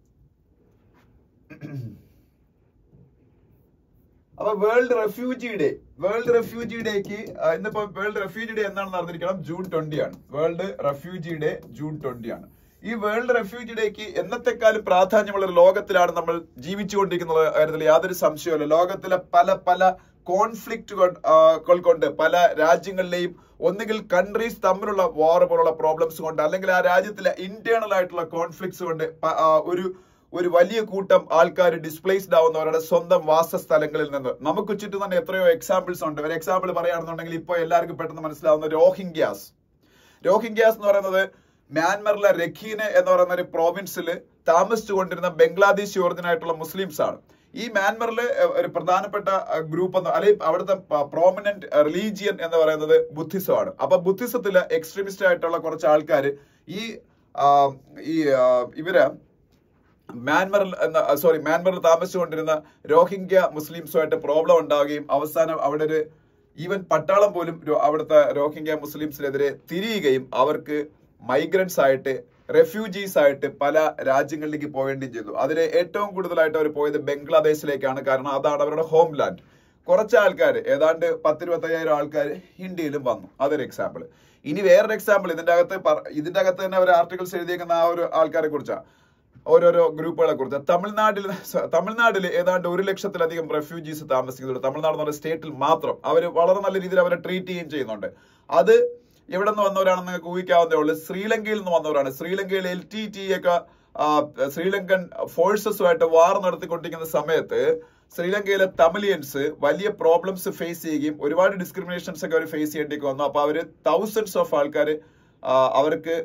[SPEAKER 1] അപ്പൊ world refugee day world refugee ഡേക്ക് ഇന്നിപ്പോ വേൾഡ് റെഫ്യൂജി ഡേ എന്നാണെന്ന് അറിഞ്ഞിരിക്കണം ജൂൺ ട്വന്റി ആണ് world refugee day June twenty ആണ് ഈ വേൾഡ് റെഫ്യൂജി ഡേക്ക് എന്നത്തെക്കാളും പ്രാധാന്യമുള്ള ഒരു ലോകത്തിലാണ് നമ്മൾ ജീവിച്ചുകൊണ്ടിരിക്കുന്ന കാര്യത്തിൽ യാതൊരു സംശയവുമില്ല ലോകത്തിലെ പല പല കോൺഫ്ലിക്റ്റുകൾ കൊണ്ട് പല രാജ്യങ്ങളിലെയും ഒന്നുകിൽ കൺട്രീസ് തമ്മിലുള്ള വാർ പോലുള്ള പ്രോബ്ലംസ് കൊണ്ട് അല്ലെങ്കിൽ ആ രാജ്യത്തിലെ ഇന്റേണൽ ആയിട്ടുള്ള കോൺഫ്ലിക്ട്സ് കൊണ്ട് പ- ആ, ഒരു ഒരു വലിയ കൂട്ടം ആൾക്കാർ ഡിസ്പ്ലേസ്ഡ് ആവുന്നവരുടെ സ്വന്തം വാസസ്ഥലങ്ങളിൽ നിന്ന് നമുക്ക് ചുറ്റും തന്നെ എത്രയോ എക്സാമ്പിൾസ് ഉണ്ട് ഒരു എക്സാമ്പിൾ പറയുകയാണെന്നുണ്ടെങ്കിൽ ഇപ്പോൾ എല്ലാവർക്കും പെട്ടെന്ന് മനസ്സിലാവുന്ന രോഹിംഗ്യാസ് രോഹിംഗ്യാസ് എന്ന് പറയുന്നത് മ്യാൻമറിലെ രഖീനെ എന്ന് പറയുന്ന ഒരു പ്രോവിൻസിൽ താമസിച്ചുകൊണ്ടിരുന്ന ബംഗ്ലാദേശ് ഒറിജിൻ ആയിട്ടുള്ള മുസ്ലിംസ് ആണ് ഈ മ്യാൻമറിലെ ഏഹ്, ഒരു പ്രധാനപ്പെട്ട ഗ്രൂപ്പ് എന്ന് അല്ലെങ്കിൽ അവിടുത്തെ പ്രോമിനന്റ് റിലീജിയൻ എന്ന് പറയുന്നത് ബുദ്ധിസം ആണ് അപ്പൊ ബുദ്ധിസത്തിലെ എക്സ്ട്രീമിസ്റ്റ് ആയിട്ടുള്ള കുറച്ച് ആൾക്കാർ ഈ ആ, ഈ ആ, ഇവര് മ്യാൻമറിൽ എന്ന സോറി മ്യാൻമറിൽ താമസിച്ചുകൊണ്ടിരുന്ന രോഹിംഗ്യ മുസ്ലിംസുമായിട്ട് പ്രോബ്ലം ഉണ്ടാവുകയും അവസാനം അവിടെ ഒരു ഈവൻ പട്ടാളം പോലും രോ- അവിടുത്തെ രോഹിംഗ്യ മുസ്ലിംസിനെതിരെ തിരിയുകയും അവർക്ക് മൈഗ്രൻസ് ആയിട്ട് റെഫ്യൂജീസ് ആയിട്ട് പല രാജ്യങ്ങളിലേക്ക് പോവേണ്ടിയും ചെയ്തു അതിൽ ഏറ്റവും കൂടുതലായിട്ട് അവർ പോയത് ബംഗ്ലാദേശിലേക്കാണ് കാരണം അതാണ് അവരുടെ ഹോം ലാൻഡ് കുറച്ച് ആൾക്കാർ ഏതാണ്ട് പത്തിരുപത്തയ്യായിരം ആൾക്കാർ ഇന്ത്യയിലും വന്നു അതൊരു എക്സാമ്പിൾ ഇനി വേറൊരു എക്സാമ്പിൾ ഇതിന്റെ അകത്ത് പറ- ഇതിന്റെ അകത്ത് തന്നെ ഒരു ആർട്ടിക്കിൾസ് എഴുതിയേക്കുന്ന ആ ഒരു ആൾക്കാരെ കുറിച്ചാണ് ഓരോരോ ഗ്രൂപ്പുകളെ കുറിച്ച് തമിഴ്നാട്ടിൽ തമിഴ്നാട്ടിൽ ഏതാണ്ട് ഒരു ലക്ഷത്തിലധികം റെഫ്യൂജീസ് താമസിക്കുന്നുണ്ട് തമിഴ്നാട് എന്ന് പറയുന്ന സ്റ്റേറ്റിൽ മാത്രം അവർ വളരെ നല്ല രീതിയിൽ അവരെ ട്രീറ്റ് ചെയ്യുകയും ചെയ്യുന്നുണ്ട് അത് എവിടെ നിന്ന് വന്നവരാണെന്ന് നിങ്ങൾക്ക് ഊഹിക്കാവുന്നേ ഉള്ളൂ ശ്രീലങ്കയിൽ നിന്ന് വന്നവരാണ് ശ്രീലങ്കയിൽ എൽ ടി ടി ഒക്കെ ആ, ശ്രീലങ്കൻ ഫോഴ്സസുമായിട്ട് വാർ നടത്തിക്കൊണ്ടിരിക്കുന്ന സമയത്ത് ശ്രീലങ്കയിലെ തമിലിയൻസ് വലിയ പ്രോബ്ലംസ് ഫേസ് ചെയ്യുകയും ഒരുപാട് ഡിസ്ക്രിമിനേഷൻസ് ഒക്കെ അവർ ഫേസ് ചെയ്യേണ്ടി വന്നു അപ്പൊ അവര് തൗസൻഡ്സ് ഓഫ് ആൾക്കാർ അവർക്ക്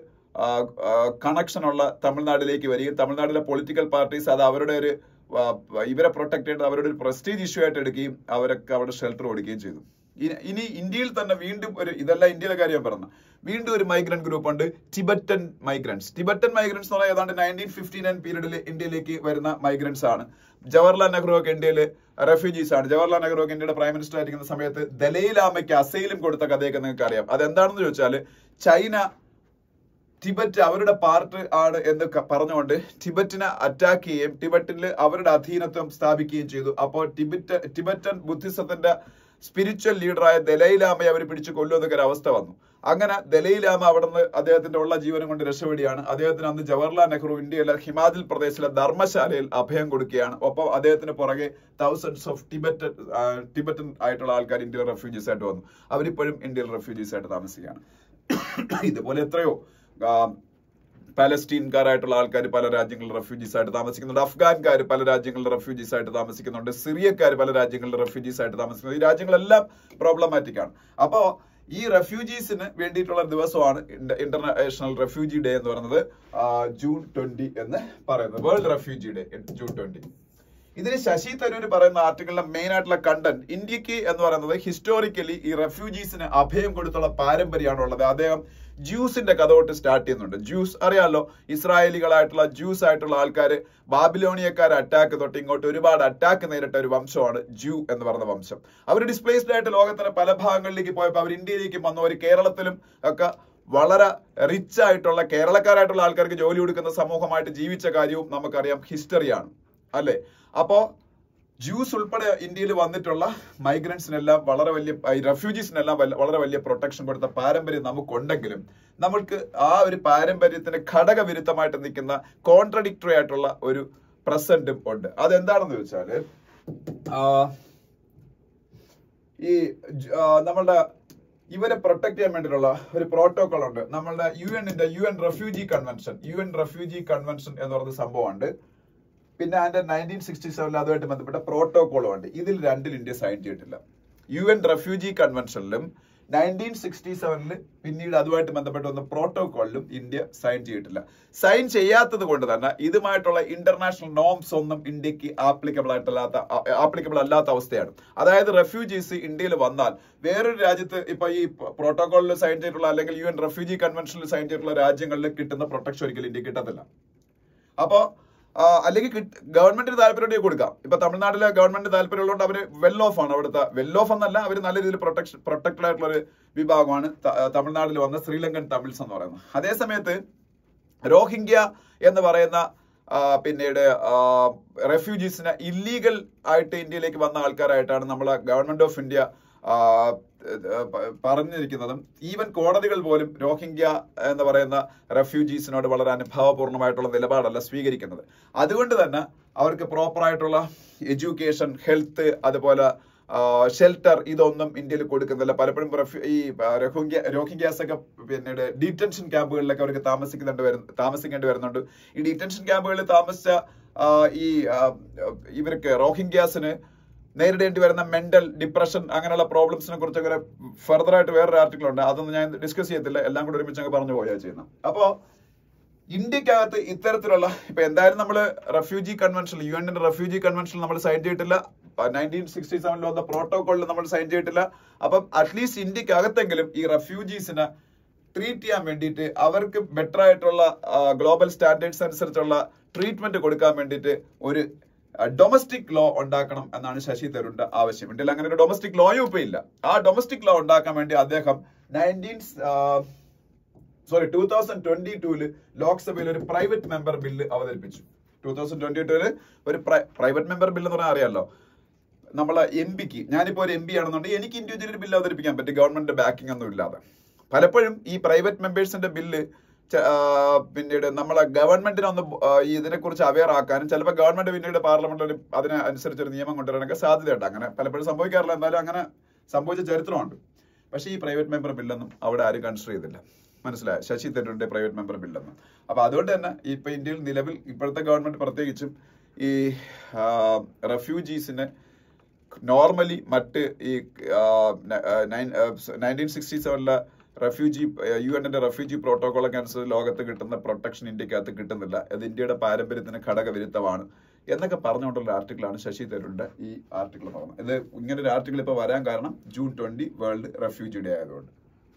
[SPEAKER 1] കണക്ഷൻ ഉള്ള തമിഴ്നാട്ടിലേക്ക് വരികയും തമിഴ്നാട്ടിലെ പൊളിറ്റിക്കൽ പാർട്ടീസ് അത് അവരുടെ ഒരു ആ, ഇവരെ പ്രൊട്ടക്ട് ചെയ്യേണ്ടത് അവരുടെ ഒരു പ്രസ്റ്റീജ് ഇഷ്യൂ ആയിട്ട് എടുക്കുകയും അവരൊക്കെ അവിടെ ഷെൽട്ടർ കൊടുക്കുകയും ചെയ്തു ഇനി- ഇനി ഇന്ത്യയിൽ തന്നെ വീണ്ടും ഒരു ഇതല്ല ഇന്ത്യയിലെ കാര്യം ഞാൻ പറഞ്ഞു വീണ്ടും ഒരു മൈഗ്രന്റ് ഗ്രൂപ്പ് ഉണ്ട് ടിബറ്റൻ മൈഗ്രൻസ് ടിബറ്റൻ മൈഗ്രൻസ് എന്ന് പറഞ്ഞാൽ ഏതാണ്ട് നയൻറ്റീൻ ഫിഫ്റ്റി നയൻ പീരീഡിൽ ഇന്ത്യയിലേക്ക് വരുന്ന മൈഗ്രൻസ് ആണ് ജവഹർലാൽ നെഹ്റു ഒക്കെ ഇന്ത്യയിൽ റെഫ്യൂജീസ് ആണ് ജവഹർലാൽ നെഹ്റു ഒക്കെ ഇന്ത്യയുടെ പ്രൈം മിനിസ്റ്റർ ആയിരിക്കുന്ന സമയത്ത് ദലൈലാമയ്ക്ക് അസൈലും കൊടുത്ത കഥയൊക്കെ നിങ്ങൾക്ക് അറിയാം അതെന്താണെന്ന് ചോദിച്ചാൽ ചൈന ടിബറ്റ് അവരുടെ പാർട്ട് ആണ് എന്ന് ക- പറഞ്ഞുകൊണ്ട് ടിബറ്റിനെ അറ്റാക്ക് ചെയ്യുകയും ടിബറ്റിൽ അവരുടെ അധീനത്വം സ്ഥാപിക്കുകയും ചെയ്തു അപ്പോൾ ടിബറ്റ് ടിബറ്റൻ ബുദ്ധിസത്തിന്റെ സ്പിരിച്വൽ ലീഡറായ ദലൈലാമയെ അവർ പിടിച്ചു കൊല്ലുമെന്നൊക്കെ ഒരു അവസ്ഥ വന്നു അങ്ങനെ ദലൈലാമ അവിടെ നിന്ന് അദ്ദേഹത്തിന്റെ ഉള്ള ജീവനം കൊണ്ട് രക്ഷപ്പെടുകയാണ് അദ്ദേഹത്തിന് അന്ന് ജവഹർലാൽ നെഹ്റു ഇന്ത്യയിലെ ഹിമാചൽ പ്രദേശിലെ ധർമ്മശാലയിൽ അഭയം കൊടുക്കുകയാണ് ഒപ്പം അദ്ദേഹത്തിന് പുറകെ തൗസൻഡ്സ് ഓഫ് ടിബറ്റൻ ആ, ടിബറ്റൻ ആയിട്ടുള്ള ആൾക്കാർ ഇന്ത്യയിൽ റെഫ്യൂജീസ് ആയിട്ട് വന്നു അവരിപ്പോഴും ഇന്ത്യയിൽ റെഫ്യൂജീസ് ആയിട്ട് താമസിക്കുകയാണ് ഇതുപോലെ എത്രയോ ആ, പാലസ്റ്റീൻകാരായിട്ടുള്ള ആൾക്കാർ പല രാജ്യങ്ങളിൽ റെഫ്യൂജീസ് ആയിട്ട് താമസിക്കുന്നുണ്ട് അഫ്ഗാൻകാർ പല രാജ്യങ്ങളിൽ റെഫ്യൂജീസ് ആയിട്ട് താമസിക്കുന്നുണ്ട് സിറിയക്കാർ പല രാജ്യങ്ങളിൽ റെഫ്യൂജീസ് ആയിട്ട് താമസിക്കുന്നത് ഈ രാജ്യങ്ങളെല്ലാം പ്രോബ്ലമാറ്റിക് ആണ് അപ്പോ ഈ റെഫ്യൂജീസിന് വേണ്ടിയിട്ടുള്ള ദിവസമാണ് ഇന്റർനാഷണൽ റെഫ്യൂജി ഡേ എന്ന് പറയുന്നത് ആ, ജൂൺ ട്വന്റി എന്ന് പറയുന്നത് world refugee day June twenty ഇതിന് ശശി തരൂർ പറയുന്ന ആർട്ടിക്കിളിലെ മെയിൻ ആയിട്ടുള്ള കണ്ടന്റ് ഇന്ത്യക്ക് എന്ന് പറയുന്നത് ഹിസ്റ്റോറിക്കലി ഈ റെഫ്യൂജീസിന് അഭയം കൊടുത്തുള്ള പാരമ്പര്യമാണ് ഉള്ളത് അദ്ദേഹം ജ്യൂസിന്റെ കഥ തൊട്ട് സ്റ്റാർട്ട് ചെയ്യുന്നുണ്ട് ജ്യൂസ് അറിയാലോ ഇസ്രായേലികളായിട്ടുള്ള ജ്യൂസ് ആയിട്ടുള്ള ആൾക്കാർ ബാബിലോണിയക്കാർ അറ്റാക്ക് തൊട്ട് ഇങ്ങോട്ട് ഒരുപാട് അറ്റാക്ക് നേരിട്ട ഒരു വംശമാണ് ജ്യൂ എന്ന് പറയുന്ന വംശം അവർ ഡിസ്പ്ലേസ്ഡ് ആയിട്ട് ലോകത്തിന്റെ പല ഭാഗങ്ങളിലേക്ക് പോയപ്പോൾ അവർ ഇന്ത്യയിലേക്ക് വന്നു അവർ കേരളത്തിലും ഒക്കെ വളരെ റിച്ച് ആയിട്ടുള്ള കേരളക്കാരായിട്ടുള്ള ആൾക്കാർക്ക് ജോലി കൊടുക്കുന്ന സമൂഹമായിട്ട് ജീവിച്ച കാര്യവും നമുക്കറിയാം ഹിസ്റ്ററിയാണ് അല്ലെ അപ്പോ ജ്യൂസ് ഉൾപ്പെടെ ഇന്ത്യയിൽ വന്നിട്ടുള്ള മൈഗ്രൻസിനെല്ലാം വളരെ വലിയ റെഫ്യൂജീസിനെല്ലാം വല്ല- വളരെ വലിയ പ്രൊട്ടക്ഷൻ കൊടുത്ത പാരമ്പര്യം നമുക്കുണ്ടെങ്കിലും നമ്മൾക്ക് ആ ഒരു പാരമ്പര്യത്തിന് ഘടകവിരുദ്ധമായിട്ട് നിൽക്കുന്ന കോൺട്രഡിക്ടറി ആയിട്ടുള്ള ഒരു പ്രസന്റും ഉണ്ട് അതെന്താണെന്ന് വെച്ചാല് ആ, ഈ ജ- ആ, നമ്മളുടെ ഇവരെ പ്രൊട്ടക്ട് ചെയ്യാൻ വേണ്ടിയിട്ടുള്ള ഒരു പ്രോട്ടോകോൾ ഉണ്ട് നമ്മളുടെ യു എന്നിന്റെ U N refugee convention U N refugee convention എന്ന് പറയുന്ന സംഭവമുണ്ട് പിന്നെ അതിന്റെ നയൻറ്റീൻ സിക്സ്റ്റി സെവനിൽ അതുമായിട്ട് ബന്ധപ്പെട്ട പ്രോട്ടോകോളും ഉണ്ട് ഇതിൽ രണ്ടിൽ ഇന്ത്യ സൈൻ ചെയ്തിട്ടില്ല യു എൻ റെഫ്യൂജി കൺവെൻഷനിലും നയൻറ്റീൻ സിക്സ്റ്റി സെവനിൽ പിന്നീട് അതുമായിട്ട് ബന്ധപ്പെട്ട ഒന്ന് പ്രോട്ടോകോളിലും ഇന്ത്യ സൈൻ ചെയ്തിട്ടില്ല സൈൻ ചെയ്യാത്തത് കൊണ്ട് തന്നെ ഇതുമായിട്ടുള്ള ഇന്റർനാഷണൽ നോംസ് ഒന്നും ഇന്ത്യക്ക് ആപ്ലിക്കബിൾ ആയിട്ടല്ലാത്ത ആപ്ലിക്കബിൾ അല്ലാത്ത അവസ്ഥയാണ് അതായത് റെഫ്യൂജീസ് ഇന്ത്യയിൽ വന്നാൽ വേറൊരു രാജ്യത്ത് ഇപ്പൊ ഈ പ്രോട്ടോകോളിൽ സൈൻ ചെയ്തിട്ടുള്ള അല്ലെങ്കിൽ യു എൻ റെഫ്യൂജി കൺവെൻഷനിൽ സൈൻ ചെയ്തിട്ടുള്ള രാജ്യങ്ങളിൽ കിട്ടുന്ന പ്രൊട്ടക്ഷൻ ഒരിക്കലും ഇന്ത്യ കിട്ടത്തില്ല അപ്പോ ആ, അല്ലെങ്കിൽ കിട്ട്- ഗവൺമെന്റിന് താല്പര്യം കൊടുക്കാം ഇപ്പൊ തമിഴ്നാട്ടിലെ ഗവൺമെന്റ് താല്പര്യമുള്ളതുകൊണ്ട് അവര് വെൽ ഓഫ് ആണ് അവിടുത്തെ വെൽ ഓഫ് എന്നല്ല അവർ നല്ല രീതിയിൽ പ്രൊട്ടക്ഷൻ പ്രൊട്ടക്റ്റഡ് ആയിട്ടുള്ള ഒരു വിഭാഗമാണ് ത- തമിഴ്നാട്ടിൽ വന്ന ശ്രീലങ്കൻ തമിഴ്സ് എന്ന് പറയുന്നത് അതേ സമയത്ത് റോഹിംഗ്യ എന്ന് പറയുന്ന ആ, പിന്നീട് റെഫ്യൂജീസിനെ ഇല്ലീഗൽ ആയിട്ട് ഇന്ത്യയിലേക്ക് വന്ന ആൾക്കാരായിട്ടാണ് നമ്മളെ ഗവൺമെന്റ് ഓഫ് ഇന്ത്യ ആ, പ- പറഞ്ഞിരിക്കുന്നതും ഈവൻ കോടതികൾ പോലും രോഹിംഗ്യ എന്ന് പറയുന്ന റെഫ്യൂജീസിനോട് വളരെ അനുഭാവപൂർണ്ണമായിട്ടുള്ള നിലപാടല്ല സ്വീകരിക്കുന്നത് അതുകൊണ്ട് തന്നെ അവർക്ക് പ്രോപ്പർ ആയിട്ടുള്ള എഡ്യൂക്കേഷൻ ഹെൽത്ത് അതുപോലെ ഷെൽട്ടർ ഇതൊന്നും ഇന്ത്യയിൽ കൊടുക്കുന്നില്ല പലപ്പോഴും റെഫ്യൂ- ഈ ആ, രോഹിംഗ്യ രോഹിംഗ്യാസ് ഒക്കെ പിന്നീട് ഡീറ്റൻഷൻ ക്യാമ്പുകളിലൊക്കെ അവർക്ക് താമസിക്കുന്നുണ്ട് വരുന്ന താമസിക്കേണ്ടി വരുന്നുണ്ട് ഈ ഡീറ്റൻഷൻ ക്യാമ്പുകളിൽ താമസിച്ച ആ, ഈ ആ, ഇവർക്ക് റോഹിംഗ്യാസിന് നേരിടേണ്ടി വരുന്ന മെന്റൽ ഡിപ്രഷൻ അങ്ങനെയുള്ള പ്രോബ്ലംസിനെ കുറിച്ചൊക്കെ ഫർദർ ആയിട്ട് വേറൊരു ആർട്ടിക്കിൾ ഉണ്ട് അതൊന്നും ഞാൻ ഡിസ്കസ് ചെയ്യത്തില്ല എല്ലാം കൂടി ഒരുമിച്ച് അങ്ങ് പറഞ്ഞു പോയാ ചെയ്യുന്നത് അപ്പോ ഇന്ത്യക്കകത്ത് ഇത്തരത്തിലുള്ള ഇപ്പൊ എന്തായാലും നമ്മൾ റെഫ്യൂജി കൺവെൻഷൻ യു എന്നിന്റെ റെഫ്യൂജി കൺവെൻഷൻ നമ്മൾ സൈൻ ചെയ്തിട്ടില്ല നയൻറ്റീൻ സിക്സ്റ്റി സെവനിൽ വന്ന പ്രോട്ടോകോളിൽ നമ്മൾ സൈൻ ചെയ്തിട്ടില്ല അപ്പം അറ്റ്ലീസ്റ്റ് ഇന്ത്യക്കകത്തെങ്കിലും ഈ റെഫ്യൂജീസിനെ ട്രീറ്റ് ചെയ്യാൻ വേണ്ടിയിട്ട് അവർക്ക് ബെറ്റർ ആയിട്ടുള്ള ഗ്ലോബൽ സ്റ്റാൻഡേർഡ്സ് അനുസരിച്ചുള്ള ട്രീറ്റ്മെന്റ് കൊടുക്കാൻ വേണ്ടിയിട്ട് ഒരു ഡൊമസ്റ്റിക് ലോ ഉണ്ടാക്കണം എന്നാണ് ശശി തരൂരിന്റെ ആവശ്യം ഇന്ത്യയിൽ അങ്ങനെ ഒരു ഡൊമസ്റ്റിക് ലോയും ഇപ്പൊ ഇല്ല ആ ഡൊമസ്റ്റിക് ലോ ഉണ്ടാക്കാൻ വേണ്ടി അദ്ദേഹം nineteen sorry two thousand twenty ടൂല് ലോക്സഭയിൽ ഒരു പ്രൈവറ്റ് മെമ്പർ ബില്ല് അവതരിപ്പിച്ചു ടൂ തൗസൻഡ് ട്വന്റി ടൂല് ഒരു പ്രൈവറ്റ് മെമ്പർ ബില്ല് എന്ന് പറഞ്ഞാൽ അറിയാലോ നമ്മളെ എം പിക്ക് ഞാനിപ്പോൾ ഒരു എം പി ആണെന്നുണ്ടെങ്കിൽ എനിക്ക് ഇൻഡിവിജ്വൽ ബില്ല് അവതരിപ്പിക്കാൻ പറ്റും ഗവൺമെന്റ് ബാക്കിംഗ് ഒന്നും ഇല്ലാതെ പലപ്പോഴും ഈ പ്രൈവറ്റ് മെമ്പേഴ്സിന്റെ ബില്ല് പിന്നീട് നമ്മളെ ഗവൺമെന്റിനെ ഒന്ന് ആ, ഈ ഇതിനെക്കുറിച്ച് അവെയർ ആക്കാനും ചിലപ്പോൾ ഗവൺമെന്റ് പിന്നീട് പാർലമെന്റിൽ അതിന് അനുസരിച്ച് ഒരു നിയമം കൊണ്ടുവരാനൊക്കെ സാധ്യതയുണ്ട് അങ്ങനെ പലപ്പോഴും സംഭവിക്കാറില്ല എന്നാലും അങ്ങനെ സംഭവിച്ച ചരിത്രമുണ്ട് പക്ഷേ ഈ പ്രൈവറ്റ് മെമ്പർ ബില്ലൊന്നും അവിടെ ആരും കൺസിഡർ ചെയ്തില്ല മനസ്സിലായോ ശശി തരൂരിന്റെ പ്രൈവറ്റ് മെമ്പർ ബില്ലെന്ന് അപ്പൊ അതുകൊണ്ട് തന്നെ ഇപ്പൊ ഇന്ത്യയിൽ നിലവിൽ ഇപ്പോഴത്തെ ഗവൺമെന്റ് പ്രത്യേകിച്ചും ഈ റെഫ്യൂജീസിനെ നോർമലി മറ്റ് ഈ നയൻറ്റീൻ സിക്സ്റ്റി സെവനിലെ റെഫ്യൂജി യു എന്നിന്റെ റെഫ്യൂജി പ്രോട്ടോകോളൊക്കെ അനുസരിച്ച് ലോകത്ത് കിട്ടുന്ന പ്രൊട്ടക്ഷൻ ഇന്ത്യക്കകത്ത് കിട്ടുന്നില്ല അത് ഇന്ത്യയുടെ പാരമ്പര്യത്തിന് ഘടകവിരുദ്ധമാണ് എന്നൊക്കെ പറഞ്ഞുകൊണ്ടുള്ള ആർട്ടിക്കിളാണ് ശശി തരൂരിന്റെ ഈ ആർട്ടിക്കിൾ പറഞ്ഞത് ഇത് ഇങ്ങനെ ഒരു ആർട്ടിക്കിൾ ഇപ്പൊ വരാൻ കാരണം June twenty world refugee day ആയതുകൊണ്ട്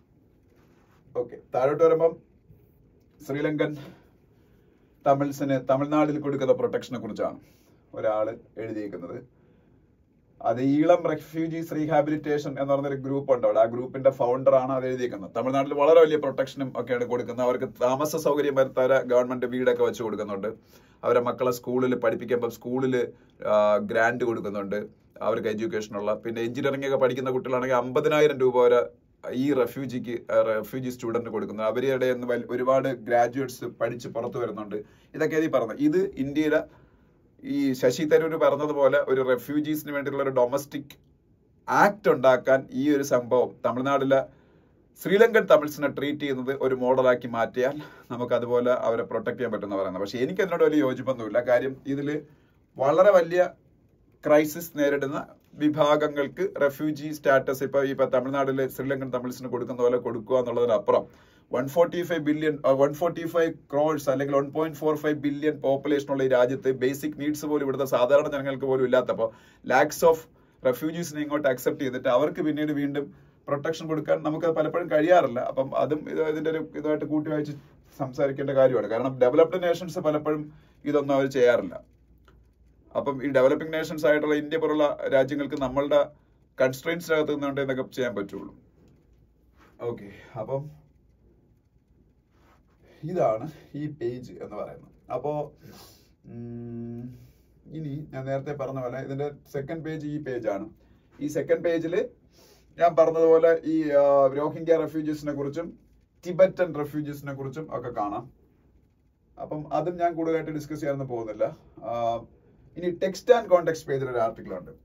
[SPEAKER 1] ഓക്കെ താഴോട്ട് വരുമ്പം ശ്രീലങ്കൻ തമിഴ്സിന് തമിഴ്നാട്ടിൽ കൊടുക്കുന്ന പ്രൊട്ടക്ഷനെ കുറിച്ചാണ് ഒരാള് എഴുതിയേക്കുന്നത് അത് ഈളം റെഫ്യൂജീസ് റീഹാബിലിറ്റേഷൻ എന്ന് പറഞ്ഞൊരു ഗ്രൂപ്പ് ഉണ്ട് അവിടെ ആ ഗ്രൂപ്പിന്റെ ഫൗണ്ടർ ആണ് അത് എഴുതിയേക്കുന്നത് തമിഴ്നാട്ടിൽ വളരെ വലിയ പ്രൊട്ടക്ഷനും ഒക്കെയാണ് കൊടുക്കുന്നത് അവർക്ക് താമസ സൗകര്യം വരുത്താൻ ഗവൺമെന്റ് വീടൊക്കെ വെച്ച് കൊടുക്കുന്നുണ്ട് അവരെ മക്കളെ സ്കൂളിൽ പഠിപ്പിക്കുമ്പോൾ സ്കൂളിൽ ഗ്രാൻഡ് കൊടുക്കുന്നുണ്ട് അവർക്ക് എഡ്യൂക്കേഷനുള്ള പിന്നെ എഞ്ചിനീയറിംഗ് ഒക്കെ പഠിക്കുന്ന കുട്ടികളാണെങ്കിൽ അമ്പതിനായിരം രൂപ വരെ ഈ റെഫ്യൂജിക്ക് റെഫ്യൂജി സ്റ്റുഡന്റ് കൊടുക്കുന്നത് അവരുടെ നിന്ന് വൽ- ഒരുപാട് ഗ്രാജുവേറ്റ്സ് പഠിച്ച് പുറത്തു വരുന്നുണ്ട് ഇതൊക്കെ ഈ പറഞ്ഞത് ഇത് ഇന്ത്യയിലെ ഈ ശശി തരൂർ പറഞ്ഞതുപോലെ ഒരു റെഫ്യൂജീസിന് വേണ്ടിയിട്ടുള്ള ഒരു ഡൊമസ്റ്റിക് ആക്ട് ഉണ്ടാക്കാൻ ഈ ഒരു സംഭവം തമിഴ്നാട്ടിലെ ശ്രീലങ്കൻ തമിഴ്സിനെ ട്രീറ്റ് ചെയ്യുന്നത് ഒരു മോഡലാക്കി മാറ്റിയാൽ നമുക്ക് അതുപോലെ അവരെ പ്രൊട്ടക്ട് ചെയ്യാൻ പറ്റുന്ന പറയുന്നത് പക്ഷെ എനിക്ക് അതിനോട് വലിയ യോജിപ്പൊന്നുമില്ല കാര്യം ഇതിൽ വളരെ വലിയ ക്രൈസിസ് നേരിടുന്ന വിഭാഗങ്ങൾക്ക് റെഫ്യൂജി സ്റ്റാറ്റസ് ഇപ്പൊ ഇപ്പൊ തമിഴ്നാട്ടിലെ ശ്രീലങ്കൻ തമിഴ്സിന് കൊടുക്കുന്ന പോലെ കൊടുക്കുക എന്നുള്ളതിനപ്പുറം one forty five billion one forty five crores അല്ലെങ്കിൽ one point four five billion population ഉള്ള ഈ രാജ്യത്ത് ബേസിക് നീഡ്സ് പോലും ഇവിടുത്തെ സാധാരണ ജനങ്ങൾക്ക് പോലും ഇല്ലാത്തപ്പോൾ ലാക്സ് ഓഫ് റെഫ്യൂജീസിനെ ഇങ്ങോട്ട് അക്സെപ്റ്റ് ചെയ്തിട്ട് അവർക്ക് പിന്നീട് വീണ്ടും പ്രൊട്ടക്ഷൻ കൊടുക്കാൻ നമുക്ക് പലപ്പോഴും കഴിയാറില്ല അപ്പം അതും ഇത് ഇതിന്റെ ഒരു ഇതുമായിട്ട് കൂട്ടി വായിച്ച് സംസാരിക്കേണ്ട കാര്യമാണ് കാരണം ഡെവലപ്ഡ് നേഷൻസ് പലപ്പോഴും ഇതൊന്നും അവർ ചെയ്യാറില്ല അപ്പം ഈ ഡെവലപ്പിംഗ് നേഷൻസ് ആയിട്ടുള്ള ഇന്ത്യ പോലുള്ള രാജ്യങ്ങൾക്ക് നമ്മളുടെ കൺസ്ട്രെയിൻസിനകത്ത് നിന്നുകൊണ്ട് ഇതൊക്കെ ചെയ്യാൻ പറ്റുള്ളൂ ഓക്കെ അപ്പം ഇതാണ് ഈ പേജ് എന്ന് പറയുന്നത് അപ്പോ ഉം, ഇനി ഞാൻ നേരത്തെ പറഞ്ഞ പോലെ ഇതിന്റെ സെക്കൻഡ് പേജ് ഈ പേജാണ് ഈ സെക്കൻഡ് പേജിൽ ഞാൻ പറഞ്ഞതുപോലെ ഈ ആ, രോഹിംഗ്യ റെഫ്യൂജീസിനെ കുറിച്ചും ടിബറ്റൻ റെഫ്യൂജീസിനെ കുറിച്ചും ഒക്കെ കാണാം അപ്പം അതും ഞാൻ കൂടുതലായിട്ട് ഡിസ്കസ് ചെയ്യാനൊന്നും പോകുന്നില്ല ആ, ഇനി ടെക്സ്റ്റ് ആൻഡ് കോണ്ടെക്സ്റ്റ് പേജിൽ ഒരു ആർട്ടിക്കിൾ ഉണ്ട്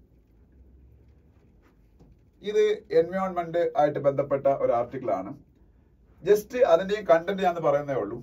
[SPEAKER 1] ഇത് എൻവയോൺമെന്റ് ആയിട്ട് ബന്ധപ്പെട്ട ഒരു ആർട്ടിക്കിൾ ആണ് ജസ്റ്റ് അതിന്റെയും കണ്ടന്റ് ഞാൻ പറയുന്നേ ഉള്ളൂ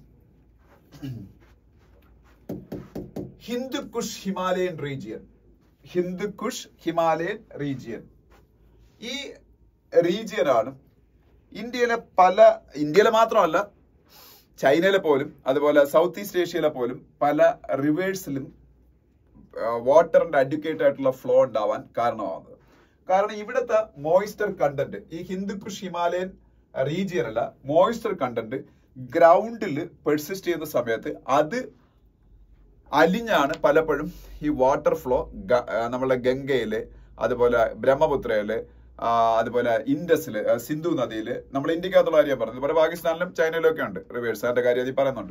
[SPEAKER 1] ഹിന്ദുക്കുഷ് ഹിമാലയൻ റീജിയൻ ഹിന്ദുക്കുഷ് ഹിമാലയൻ റീജിയൻ ഈ റീജിയൻ ആണ് ഇന്ത്യയിലെ പല ഇന്ത്യയിലെ മാത്രമല്ല ചൈനയിലെ പോലും അതുപോലെ സൗത്ത് ഈസ്റ്റ് ഏഷ്യയിലെ പോലും പല റിവേഴ്സിലും വാട്ടറിന്റെ അഡ്യൂക്കേറ്റ് ആയിട്ടുള്ള ഫ്ലോ ഉണ്ടാവാൻ കാരണമാവുന്നത് കാരണം ഇവിടുത്തെ മോയിസ്റ്റർ കണ്ടന്റ് ഈ ഹിന്ദുക്കുഷ് ഹിമാലയൻ റീജിയൻ അല്ല മോയിസ്റ്റർ കണ്ടന്റ് ഗ്രൗണ്ടിൽ പെർസിസ്റ്റ് ചെയ്യുന്ന സമയത്ത് അത് അലിഞ്ഞാണ് പലപ്പോഴും ഈ വാട്ടർ ഫ്ലോ നമ്മളെ ഗംഗയില് അതുപോലെ ബ്രഹ്മപുത്രയില് ആ, അതുപോലെ ഇൻഡസില് ആ, സിന്ധു നദിയില് നമ്മൾ ഇന്ത്യക്കകത്തുള്ള കാര്യം പറഞ്ഞു അതുപോലെ പാകിസ്ഥാനിലും ചൈനയിലും ഒക്കെ ഉണ്ട് റിവേഴ്സ് അതിന്റെ കാര്യം അതിൽ പറയുന്നുണ്ട്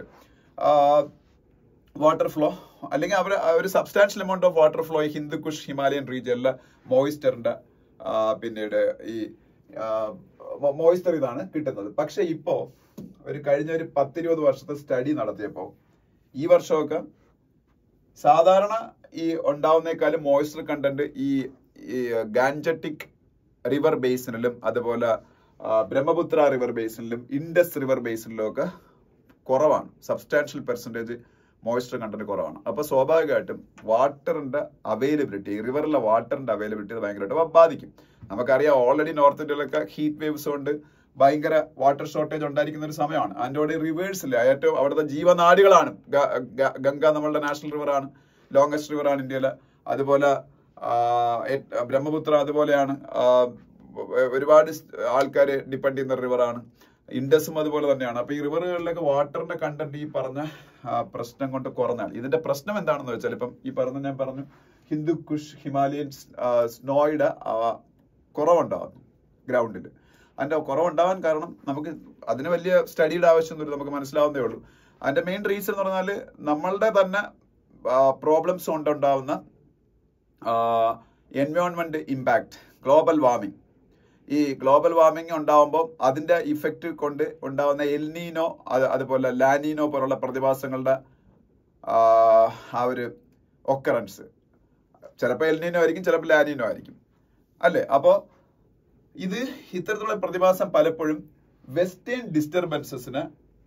[SPEAKER 1] വാട്ടർ ഫ്ലോ അല്ലെങ്കിൽ അവർ ഒരു substantial amount of water flow ഈ ഹിന്ദുക്കുഷ് ഹിമാലയൻ റീജിയനിലെ മോയിസ്റ്ററിന്റെ പിന്നീട് ഈ മോയിസ്റ്റർ ഇതാണ് കിട്ടുന്നത് പക്ഷെ ഇപ്പോ ഒരു കഴിഞ്ഞ ഒരു പത്തിരുപത് വർഷത്തെ സ്റ്റഡി നടത്തിയപ്പോ ഈ വർഷമൊക്കെ സാധാരണ ഈ ഉണ്ടാവുന്നേക്കാളും മോയിസ്റ്റർ കണ്ടന്റ് ഈ ഈ ഗാൻജറ്റിക് റിവർ ബേസിനിലും അതുപോലെ ആ, ബ്രഹ്മപുത്ര റിവർ ബേസിനിലും ഇൻഡസ് റിവർ ബേസിനിലും ഒക്കെ കുറവാണ് സബ്സ്റ്റാൻഷ്യൽ പെർസെൻറ്റേജ് മോയ്സ്ചർ കണ്ടന്റ് കുറവാണ് അപ്പൊ സ്വാഭാവികമായിട്ടും വാട്ടറിന്റെ അവൈലബിലിറ്റി റിവറിലെ വാട്ടറിന്റെ അവൈലബിലിറ്റി ഭയങ്കരമായിട്ട് ബാധിക്കും നമുക്കറിയാം ഓൾറെഡി നോർത്ത് ഇന്ത്യയിലൊക്കെ ഹീറ്റ് വേവ്സ് കൊണ്ട് ഭയങ്കര വാട്ടർ ഷോർട്ടേജ് ഉണ്ടായിരിക്കുന്ന ഒരു സമയമാണ് അതിൻ്റെ കൂടെ റിവേഴ്സില്ല ഏറ്റവും അവിടുത്തെ ജീവനാടികളാണ് ഗ- ഗ- ഗംഗ നമ്മളുടെ നാഷണൽ റിവറാണ് ലോങ്സ്റ്റ് റിവറാണ് ഇന്ത്യയിലെ അതുപോലെ ആ, എ- ബ്രഹ്മപുത്ര അതുപോലെയാണ് ആ, ഒരുപാട് ആൾക്കാർ ഡിപ്പെൻഡ് ചെയ്യുന്ന റിവറാണ് ഇൻഡസും അതുപോലെ തന്നെയാണ് അപ്പൊ ഈ റിവറുകളിലൊക്കെ വാട്ടറിന്റെ കണ്ടന്റ് ഈ പറഞ്ഞ ആ, പ്രശ്നം കൊണ്ട് കുറഞ്ഞാൽ ഇതിന്റെ പ്രശ്നം എന്താണെന്ന് വെച്ചാൽ ഇപ്പം ഈ പറഞ്ഞ ഞാൻ പറഞ്ഞു ഹിന്ദു കുഷ് ഹിമാലയൻ സ്നോയുടെ കുറവുണ്ടാകുന്നു ഗ്രൗണ്ടിൽ അതിന്റെ കുറവുണ്ടാവാൻ കാരണം നമുക്ക് അതിന് വലിയ സ്റ്റഡിയുടെ ആവശ്യമൊന്നുമില്ല നമുക്ക് മനസ്സിലാവുന്നേ ഉള്ളൂ അതിന്റെ മെയിൻ റീസൺ എന്ന് പറഞ്ഞാൽ നമ്മളുടെ തന്നെ പ്രോബ്ലംസ് കൊണ്ടുണ്ടാവുന്ന എൻവയോൺമെന്റ് ഇമ്പാക്ട് ഗ്ലോബൽ വാർമിംഗ് ഈ ഗ്ലോബൽ വാർമിംഗ് ഉണ്ടാവുമ്പോൾ അതിന്റെ ഇഫക്റ്റ് കൊണ്ട് ഉണ്ടാവുന്ന എൽനീനോ അത് അതുപോലെ ലാനീനോ പോലുള്ള പ്രതിഭാസങ്ങളുടെ ആ, ആ ഒരു ഒക്കറൻസ് ചിലപ്പോൾ എൽനീനോ ആയിരിക്കും ചിലപ്പോൾ ലാനീനോ ആയിരിക്കും അല്ലേ അപ്പോൾ ഇത് ഇത്തരത്തിലുള്ള പ്രതിഭാസം പലപ്പോഴും വെസ്റ്റേൺ ഡിസ്റ്റർബൻസസിന്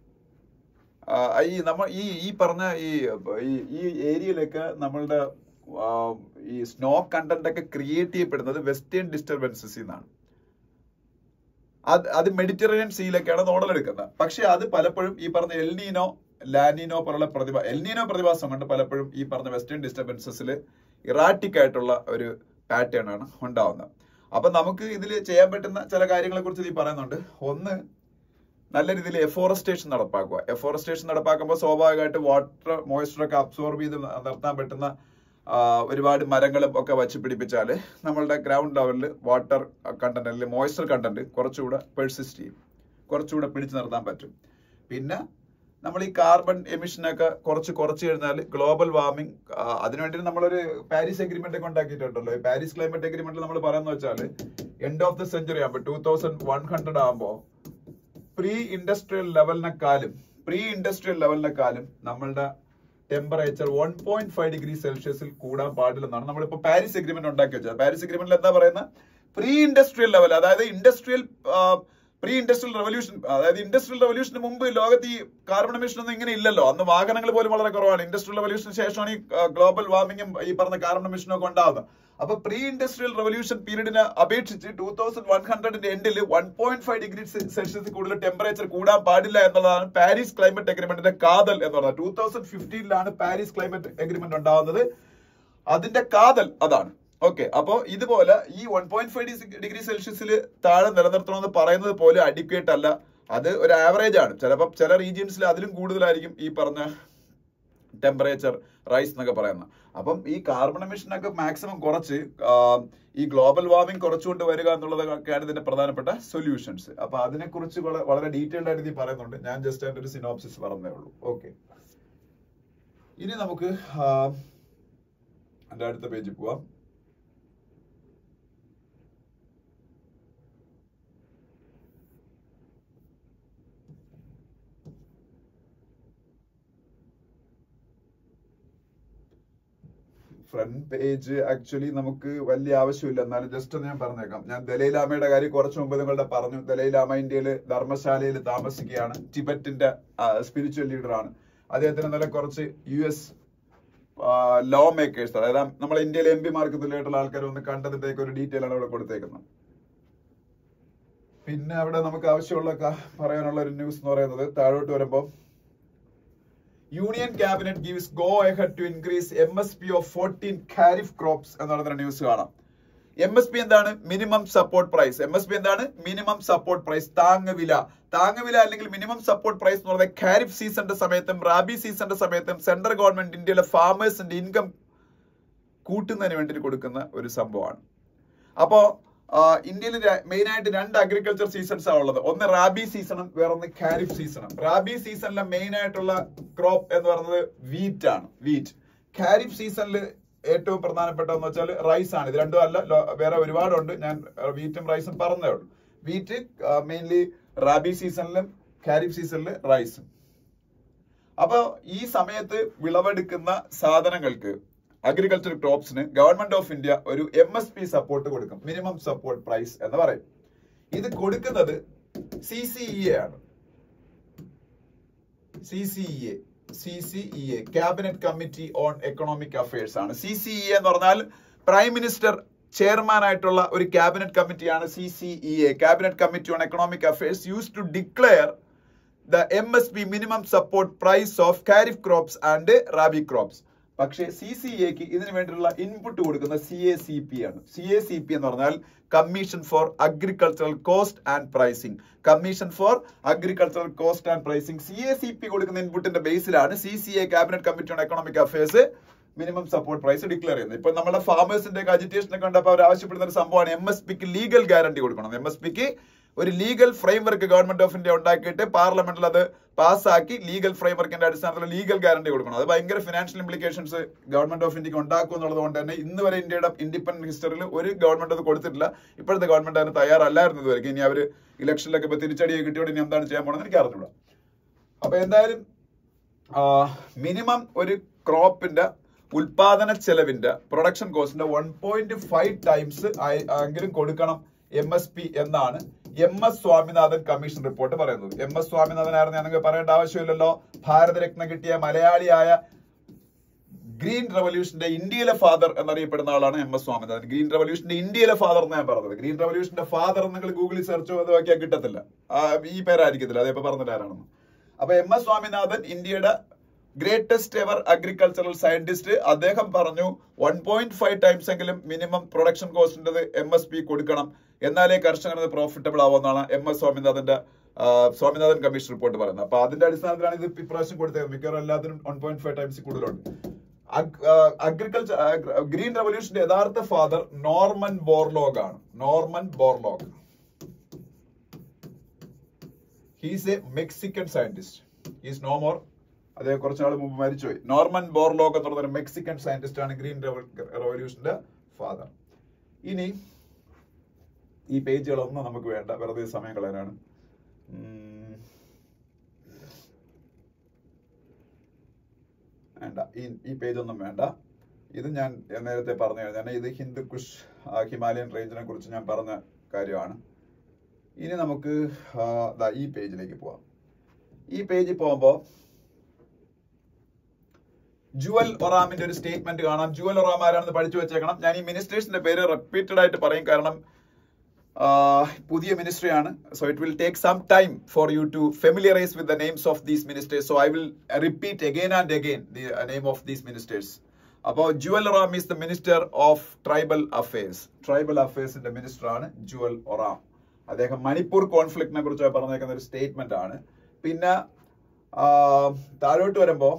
[SPEAKER 1] ഈ നമ്മൾ ഈ ഈ പറഞ്ഞ ഈ ഈ- ഈ ഏരിയയിലൊക്കെ നമ്മളുടെ ആ, ഈ സ്നോ കണ്ടന്റ് ഒക്കെ ക്രിയേറ്റ് ചെയ്യപ്പെടുന്നത് വെസ്റ്റേൺ ഡിസ്റ്റർബൻസസിൽ നിന്നാണ് അത് അത് മെഡിറ്ററേനിയൻ സീയിലൊക്കെയാണ് നോടലെടുക്കുന്നത് പക്ഷെ അത് പലപ്പോഴും ഈ പറഞ്ഞ എൽനീനോ ലാനിനോ പോലുള്ള പ്രതിഭ എൽനീനോ പ്രതിഭാസം കൊണ്ട് പലപ്പോഴും ഈ പറഞ്ഞ വെസ്റ്റേൺ ഡിസ്റ്റർബൻസസിൽ ഇറാറ്റിക് ആയിട്ടുള്ള ഒരു പാറ്റേൺ ആണ് ഉണ്ടാവുന്നത് അപ്പൊ നമുക്ക് ഇതിൽ ചെയ്യാൻ പറ്റുന്ന ചില കാര്യങ്ങളെ കുറിച്ച് ഇതിൽ പറയുന്നുണ്ട് ഒന്ന് നല്ല രീതിയിൽ എഫോറസ്റ്റേഷൻ നടപ്പാക്കുക എഫോറസ്റ്റേഷൻ നടപ്പാക്കുമ്പോൾ സ്വാഭാവികമായിട്ട് വാട്ടർ മോയ്സ്ചർ ഒക്കെ അബ്സോർബ് ചെയ്ത് നിർത്താൻ പറ്റുന്ന ആ, ഒരുപാട് മരങ്ങളും ഒക്കെ വച്ച് പിടിപ്പിച്ചാൽ നമ്മളുടെ ഗ്രൗണ്ട് ലെവലിൽ വാട്ടർ കണ്ടന്റ് അല്ലെങ്കിൽ മോയ്സ്ചർ കണ്ടന്റ് കുറച്ചുകൂടെ പെർസിസ്റ്റ് ചെയ്യും കുറച്ചുകൂടെ പിടിച്ചു നിർത്താൻ പറ്റും പിന്നെ നമ്മൾ ഈ കാർബൺ എമിഷനൊക്കെ കുറച്ച് കുറച്ച് കഴിഞ്ഞാൽ ഗ്ലോബൽ വാർമിംഗ് അതിനുവേണ്ടി നമ്മളൊരു പാരീസ് അഗ്രിമെന്റ് ഒക്കെ ഉണ്ടാക്കിയിട്ടുണ്ടല്ലോ ഈ പാരീസ് ക്ലൈമറ്റ് അഗ്രിമെന്റിൽ നമ്മൾ പറയുന്നത് വെച്ചാൽ എൻഡ് ഓഫ് ദ സെഞ്ചുറി ആകുമ്പോൾ ടൂ തൗസൻഡ് വൺ ഹൺഡ്രഡ് ആകുമ്പോൾ പ്രീ ഇൻഡസ്ട്രിയൽ ലെവലിനെക്കാളും പ്രീ ഇൻഡസ്ട്രിയൽ ലെവലിനെക്കാളും നമ്മളുടെ temperature one point five degree സെൽഷ്യസിൽ കൂടാൻ പാടില്ലെന്നാണ് നമ്മളിപ്പോ പാരീസ് അഗ്രിമെന്റ് ഉണ്ടാക്കി വെച്ചത് പാരീസ് അഗ്രിമെന്റിൽ എന്താ പറയുന്നത് പ്രീ ഇൻഡസ്ട്രിയൽ ലെവൽ അതായത് ഇൻഡസ്ട്രിയൽ പ്രീ ഇൻഡസ്ട്രിയൽ റവല്യൂഷൻ അതായത് ഇൻഡസ്ട്രിയൽ റവല്യൂഷന് മുമ്പ് ലോകത്ത് ഈ കാർബൺ എമിഷൻ ഒന്നും ഇങ്ങനെ ഇല്ലല്ലോ അന്ന് വാഹനങ്ങൾ പോലും വളരെ കുറവാണ് ഇൻഡസ്ട്രിയൽ റവല്യൂഷന് ശേഷമാണ് ഈ ഗ്ലോബൽ വാർമിങ്ങും ഈ പറഞ്ഞ കാർബൺ എമിഷനും ഒക്കെ ഉണ്ടാകുന്നത് അപ്പൊ പ്രീ ഇൻഡസ്ട്രിയൽ റവല്യൂഷൻ പീരീഡിനെ അപേക്ഷിച്ച് ടൂ തൗസൻഡ് വൺ ഹൺഡ്രഡിന്റെ എൻഡിൽ one point five degree Celsius കൂടുതൽ ടെമ്പറേച്ചർ കൂടാൻ പാടില്ല എന്നുള്ളതാണ് പാരീസ് ക്ലൈമറ്റ് അഗ്രിമെന്റിന്റെ കാതൽ എന്ന് പറയുന്നത് ടൂ തൗസൻഡ് ഫിഫ്റ്റീനിലാണ് പാരീസ് ക്ലൈമറ്റ് അഗ്രിമെന്റ് ഉണ്ടാവുന്നത് അതിന്റെ കാതൽ അതാണ് ഓക്കെ അപ്പോ ഇതുപോലെ ഈ വൺ പോയിന്റ് ഫൈവ് ഡിഗ്രി സെൽഷ്യസിൽ താഴെ നിലനിർത്തണമെന്ന് പറയുന്നത് പോലെ അഡിക്വേറ്റ് അല്ല അത് ഒരു ആവറേജ് ആണ് ചിലപ്പോൾ ചില റീജിയൻസിൽ അതിലും കൂടുതലായിരിക്കും ഈ പറഞ്ഞ ടെമ്പറേച്ചർ റൈസ് എന്നൊക്കെ പറയുന്നത് അപ്പം ഈ കാർബൺ എമിഷൻ ഒക്കെ മാക്സിമം കുറച്ച് ആ, ഈ ഗ്ലോബൽ വാർമിംഗ് കുറച്ചുകൊണ്ട് വരിക എന്നുള്ളതൊക്കെയാണ് ഇതിന്റെ പ്രധാനപ്പെട്ട സൊല്യൂഷൻസ് അപ്പൊ അതിനെക്കുറിച്ച് വള- വളരെ ഡീറ്റെയിൽഡ് ആയിട്ട് ഇത് പറയുന്നുണ്ട് ഞാൻ ജസ്റ്റ് അതിന്റെ ഒരു സിനോപ്സിസ് പറഞ്ഞേ ഉള്ളൂ ഓക്കെ ഇനി നമുക്ക് ആ, എന്റെ അടുത്ത പേജിൽ പോവാം ഫ്രണ്ട് പേജ് ആക്ച്വലി നമുക്ക് വലിയ ആവശ്യമില്ല എന്നാലും ജസ്റ്റ് ഒന്ന് ഞാൻ പറഞ്ഞേക്കാം ഞാൻ ദലൈലാമയുടെ കാര്യം കുറച്ച് മുമ്പ് നിങ്ങളുടെ പറഞ്ഞു ദലൈലാമ ഇന്ത്യയിൽ ധർമ്മശാലയിൽ താമസിക്കുകയാണ് ടിബറ്റിന്റെ സ്പിരിച്വൽ ലീഡറാണ് അദ്ദേഹത്തിന് നല്ല കുറച്ച് യു എസ് ലോ മേക്കേഴ്സ് അതായത് നമ്മളെ ഇന്ത്യയിലെ എം പിമാർക്ക് തുല്യമായിട്ടുള്ള ആൾക്കാർ ഒന്ന് കണ്ടതിന്റെ ഒരു ഡീറ്റെയിൽ ആണ് ഇവിടെ കൊടുത്തേക്കുന്നത് പിന്നെ അവിടെ നമുക്ക് ആവശ്യമുള്ള ക- പറയാനുള്ള ഒരു ന്യൂസ് എന്ന് പറയുന്നത് താഴോട്ട് വരുമ്പോൾ union cabinet gives go ahead to increase M S P of fourteen kharif crops എന്ന് പറയുന്ന ന്യൂസ് കാണാം എം എസ് പി എന്താണ് minimum support price M S P എന്താണ് മിനിമം സപ്പോർട്ട് പ്രൈസ് താങ്ങുവില താങ്ങുവില അല്ലെങ്കിൽ മിനിമം സപ്പോർട്ട് പ്രൈസ് എന്ന് പറയുന്നത് ഖാരിഫ് സീസണിന്റെ സമയത്തും റാബി സീസണിന്റെ സമയത്തും സെൻട്രൽ ഗവൺമെന്റ് ഇന്ത്യയിലെ ഫാമേഴ്സിന്റെ ഇൻകം കൂട്ടുന്നതിന് വേണ്ടി കൊടുക്കുന്ന ഒരു സംഭവമാണ് അപ്പോ ഇന്ത്യയിൽ മെയിൻ ആയിട്ട് രണ്ട് അഗ്രികൾച്ചർ സീസൺസ് ആണ് ഉള്ളത് ഒന്ന് റാബി സീസണും വേറൊന്ന് ഖാരിഫ് സീസണും റാബി സീസണിലെ മെയിൻ ആയിട്ടുള്ള ക്രോപ്പ് എന്ന് പറയുന്നത് വീറ്റ് ആണ് വീറ്റ് ഖാരിഫ് സീസണിൽ ഏറ്റവും പ്രധാനപ്പെട്ടതെന്ന് വെച്ചാൽ റൈസ് ആണ് ഇത് രണ്ടും അല്ല ലോ- വേറെ ഒരുപാടുണ്ട് ഞാൻ വീറ്റും റൈസും പറഞ്ഞതേ ഉള്ളൂ വീറ്റ് മെയിൻലി റാബി സീസണിലും ഖാരിഫ് സീസണിൽ റൈസും അപ്പൊ ഈ സമയത്ത് വിളവെടുക്കുന്ന സാധനങ്ങൾക്ക് അഗ്രികൾച്ചർ ക്രോപ്സിന് ഗവൺമെന്റ് ഓഫ് ഇന്ത്യ ഒരു എം എസ് പി സപ്പോർട്ട് കൊടുക്കും മിനിമം സപ്പോർട്ട് പ്രൈസ് എന്ന് പറയും ഇത് കൊടുക്കുന്നത് സി സി ഇ എ ആണ് C C E A C C E A cabinet committee on economic affairs ആണ് സി സി ഇ എന്ന് പറഞ്ഞാൽ പ്രൈം മിനിസ്റ്റർ ചെയർമാൻ ആയിട്ടുള്ള ഒരു ക്യാബിനറ്റ് കമ്മിറ്റിയാണ് C C E A cabinet committee on economic affairs uses to declare the M S P minimum support price of kharif crops and rabi crops പക്ഷേ C C എക്ക് ഇതിനു വേണ്ടിയുള്ള input കൊടുക്കുന്ന സി എ സി പി ആണ് C A C P എന്ന് പറഞ്ഞാൽ commission for agricultural cost and pricing commission for agricultural cost and pricing C A C P കൊടുക്കുന്ന ഇൻപുട്ടിന്റെ ബേസിലാണ് C C A cabinet committee on economic affairs minimum support price declare ചെയ്യുന്നത് ഇപ്പൊ നമ്മുടെ ഫാമേഴ്സിന്റെ agitation ഒക്കെ കണ്ടപ്പോൾ അവർ ആവശ്യപ്പെടുന്ന ഒരു സംഭവമാണ് എം എസ് പിക്ക് ലീഗൽ ഗ്യാരണ്ടി കൊടുക്കണം എം എസ് പിക്ക് ഒരു legal framework government of India ഉണ്ടാക്കിയിട്ട് പാർലമെന്റിൽ അത് പാസ്സാക്കി ലീഗൽ ഫ്രെയിംവർക്കിന്റെ അടിസ്ഥാനത്തിൽ ലീഗൽ ഗ്യാരണ്ടി കൊടുക്കണം അത് ഭയങ്കര ഫിനാൻഷ്യൽ ഇംപ്ലിക്കേഷൻസ് ഗവൺമെന്റ് ഓഫ് ഇന്ത്യക്ക് ഉണ്ടാക്കും എന്നുള്ളത് കൊണ്ട് തന്നെ ഇന്ന് വരെ ഇന്ത്യയുടെ ഇൻഡിപെൻഡന്റ് ഹിസ്റ്ററിയിൽ ഒരു ഗവൺമെന്റ് അത് കൊടുത്തിട്ടില്ല ഇപ്പോഴത്തെ ഗവൺമെന്റ് അതിന് തയ്യാറല്ലായിരുന്നു ഇതുവരെ ഇനി അവർ ഇലക്ഷനിലൊക്കെ ഇപ്പൊ തിരിച്ചടിയെ കിട്ടിയോടെ ഇനി എന്താണ് ചെയ്യാൻ പോണെന്ന് എനിക്ക് അറിഞ്ഞൂടാ അപ്പൊ എന്തായാലും മിനിമം ഒരു ക്രോപ്പിന്റെ ഉൽപാദന ചെലവിന്റെ പ്രൊഡക്ഷൻ കോസ്റ്റിന്റെ വൺ പോയിന്റ് ഫൈവ് ടൈംസ് എങ്കിലും കൊടുക്കണം എം എസ് പി എന്നാണ് M S Swaminathan commission report പറയുന്നത് എം എസ് സ്വാമിനാഥൻ ആയിരുന്നു ഞങ്ങൾക്ക് പറയേണ്ട ആവശ്യമില്ലല്ലോ ഭാരതരത്ന കിട്ടിയ മലയാളിയായ ഗ്രീൻ റവല്യൂഷന്റെ ഇന്ത്യയിലെ ഫാദർ എന്നറിയപ്പെടുന്ന ആളാണ് എം എസ് സ്വാമിനാഥൻ ഗ്രീൻ റവല്യൂഷന്റെ ഇന്ത്യയിലെ ഫാദർ എന്ന് ഞാൻ പറഞ്ഞത് ഗ്രീൻ റവല്യൂഷന്റെ ഫാദർ നിങ്ങൾ ഗൂഗിളിൽ സെർച്ച് ചെയ്ത് നോക്കിയാൽ കിട്ടത്തില്ല ആ, ഈ പേരായിരിക്കത്തില്ല അതേപ്പോ പറഞ്ഞിട്ട് ആരാണെന്ന് അപ്പൊ എം എസ് സ്വാമിനാഥൻ ഇന്ത്യയുടെ ഗ്രേറ്റസ്റ്റ് എവർ അഗ്രികൾച്ചറൽ സയന്റിസ്റ്റ് അദ്ദേഹം പറഞ്ഞു വൺ പോയിന്റ് ഫൈവ് ടൈംസ് എങ്കിലും മിനിമം പ്രൊഡക്ഷൻ കോസ്റ്റിന്റെ എം എസ് പി കൊടുക്കണം എന്നാലേ കർഷകന് പ്രോഫിറ്റബിൾ ആവുമെന്നാണ് എം എസ് സ്വാമിനാഥന്റെ ആ, സ്വാമിനാഥൻ കമ്മീഷൻ റിപ്പോർട്ട് പറയുന്നത് അപ്പൊ അതിന്റെ അടിസ്ഥാനത്തിലാണ് ഇത് ഇപ്രാവശ്യം കൊടുത്തത് മിക്കവാറും എല്ലാത്തിനും വൺ പോയിന്റ് ഫൈവ് ടൈംസ് കൂടുതലുണ്ട് അഗ്രികൾച്ചർ ഗ്രീൻ റവല്യൂഷന്റെ യഥാർത്ഥ ഫാദർ നോർമൻ ബോർലോഗ് ആണ് Norman Borlaug he's a Mexican scientist is no more അദ്ദേഹം കുറച്ച് നാൾ മുമ്പ് മരിച്ചുപോയി നോർമൻ ബോർലോഗ് എന്ന് പറഞ്ഞ മെക്സിക്കൻ സയന്റിസ്റ്റ് ആണ് ഗ്രീൻ റവല്യൂഷന്റെ ഫാദർ ഇനി ഈ പേജുകളൊന്നും നമുക്ക് വേണ്ട വെറുതെ സമയം കളയാനാണ് ഉം. വേണ്ട ഈ ഈ പേജ് ഒന്നും വേണ്ട ഇത് ഞാൻ നേരത്തെ പറഞ്ഞു കഴിഞ്ഞാൽ ഇത് ഹിന്ദുക്കുഷ് ആ, ഹിമാലയൻ റേഞ്ചിനെ കുറിച്ച് ഞാൻ പറഞ്ഞ കാര്യമാണ് ഇനി നമുക്ക് ആ, ദാ ഈ പേജിലേക്ക് പോവാം ഈ പേജിൽ പോകുമ്പോൾ ജുവൽ ഒറാമിന്റെ ഒരു സ്റ്റേറ്റ്മെന്റ് കാണാം ജുവൽ ഒറാം ആരാണെന്ന് പഠിച്ചു വെച്ചേക്കണം ഞാൻ ഈ മിനിസ്ട്രേഷന്റെ പേര് റിപ്പീറ്റഡ് ആയിട്ട് പറയും കാരണം ആ, പുതിയ മിനിസ്ട്രി ആണ് so it will take some time for you to familiarise with the names of these ministers so I will repeat again and again the name of these ministers അപ്പോൾ Jual Oram is the minister of tribal affairs tribal അഫയേഴ്സിന്റെ minister ആണ് ജുവൽ ഒറാം അദ്ദേഹം മണിപ്പൂർ കോൺഫ്ലിക്റ്റിനെ കുറിച്ച് പറഞ്ഞേക്കുന്ന ഒരു statement ആണ് പിന്നെ ആ, താഴോട്ട് വരുമ്പോ